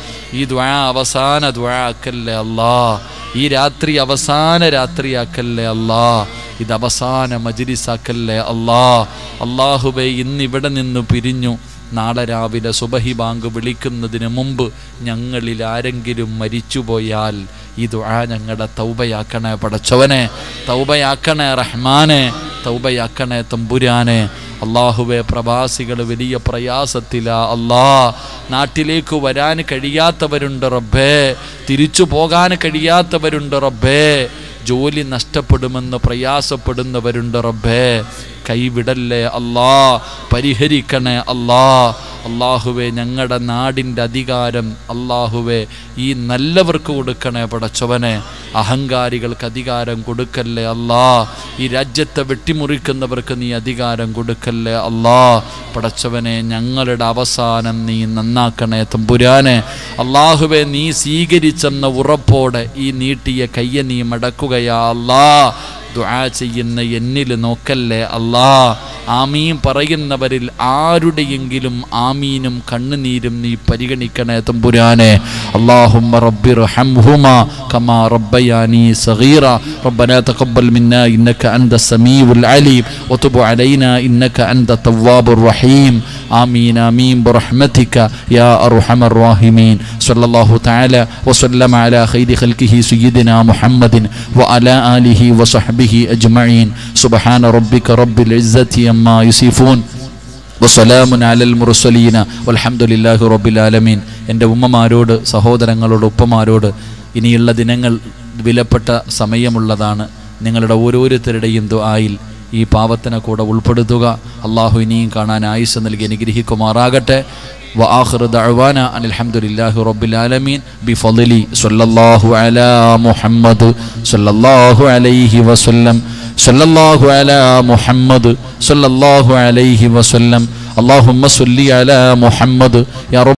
ഈ ദ്വാ അവസാന ദ്വാ ആക്കല്ലേ അല്ലാ ഈ രാത്രി അവസാന രാത്രിയാക്കല്ലേ അല്ലാ ഇത് അവസാന മജിരിസാക്കല്ലേ അല്ലാ അള്ളാഹുബെ ഇന്നിവിടെ നിന്ന് പിരിഞ്ഞു നാളെ രാവിലെ സുബഹി ബാങ്ക് വിളിക്കുന്നതിന് മുമ്പ് ഞങ്ങളിൽ ആരെങ്കിലും മരിച്ചുപോയാൽ ഈ ദുആ ഞങ്ങളുടെ തൗബയാക്കണേ പടച്ചവനെ തൗബയാക്കണേ റഹ്മാനെ തൗബയാക്കണേ തമ്പുരാനെ അള്ളാഹുവെ പ്രവാസികൾ വലിയ പ്രയാസത്തിലാ അല്ലാ നാട്ടിലേക്ക് വരാൻ കഴിയാത്തവരുണ്ട് റബ്ബേ തിരിച്ചു പോകാൻ കഴിയാത്തവരുണ്ട് റബ്ബേ ജോലി നഷ്ടപ്പെടുമെന്ന് പ്രയാസപ്പെടുന്നവരുണ്ട് റബ്ബേ കൈവിടല്ലേ അല്ലാ പരിഹരിക്കണേ അല്ലാ അള്ളാഹുവെ ഞങ്ങളുടെ നാടിൻ്റെ അധികാരം അള്ളാഹുവെ ഈ നല്ലവർക്ക് കൊടുക്കണേ പടച്ചവനെ അഹങ്കാരികൾക്ക് അധികാരം കൊടുക്കല്ലേ അല്ലാ ഈ രാജ്യത്തെ വെട്ടിമുറിക്കുന്നവർക്ക് നീ അധികാരം കൊടുക്കല്ലേ അല്ലാ പടച്ചവനെ ഞങ്ങളുടെ അവസാനം നീ നന്നാക്കണേ തമ്പുരാനെ അള്ളാഹുവെ നീ സ്വീകരിച്ചെന്ന ഉറപ്പോടെ ഈ നീട്ടിയ കയ്യെ നീ മടക്കുകയാ അല്ലാ ദുആ ചെയ്യുന്ന എന്നിൽ നോക്കല്ലേ അല്ലാ ആമീൻ പറയുന്നവരിൽ ആരുടെയെങ്കിലും ആമീനും കണ്ണുനീരും നീ പരിഗണിക്കണേ തമ്പുരാനെ اللهم رب ارحمهما كما ربياني صغيرا ربنا تقبل منا انك انت السميع العليم وتب علينا انك انت التواب الرحيم آمين آمين برحمتك يا أرحم الراحمين صلى الله تعالى وسلم على خير خلقه سيدنا محمد وعلى آله وصحبه أجمعين سبحان ربك رب العزة عما يصفون വസ്സലാമുൻ അലൽ മുർസലീന വൽഹംദുലില്ലാഹി റബ്ബിൽ ആലമീൻ എൻ്റെ ഉമ്മമാരോട് സഹോദരങ്ങളോട് ഉപ്പമാരോട് ഇനിയുള്ള ദിനങ്ങൾ വിലപ്പെട്ട സമയമുള്ളതാണ് നിങ്ങളുടെ ഓരോരുത്തരുടെയും ദുആയിൽ ഈ പാവത്തിനെ കൂടെ ഉൾപ്പെടുത്തുക അള്ളാഹു ഇനിയും കാണാൻ ആയുസ് നൽകി അനുഗ്രഹിക്കുമാറാകട്ടെ وآخر دعوانا أن الحمد لله رب العالمين بفضل صلى الله على محمد صلى الله عليه وسلم صلى الله على محمد صلى الله عليه وسلم اللهم صل على محمد يا رب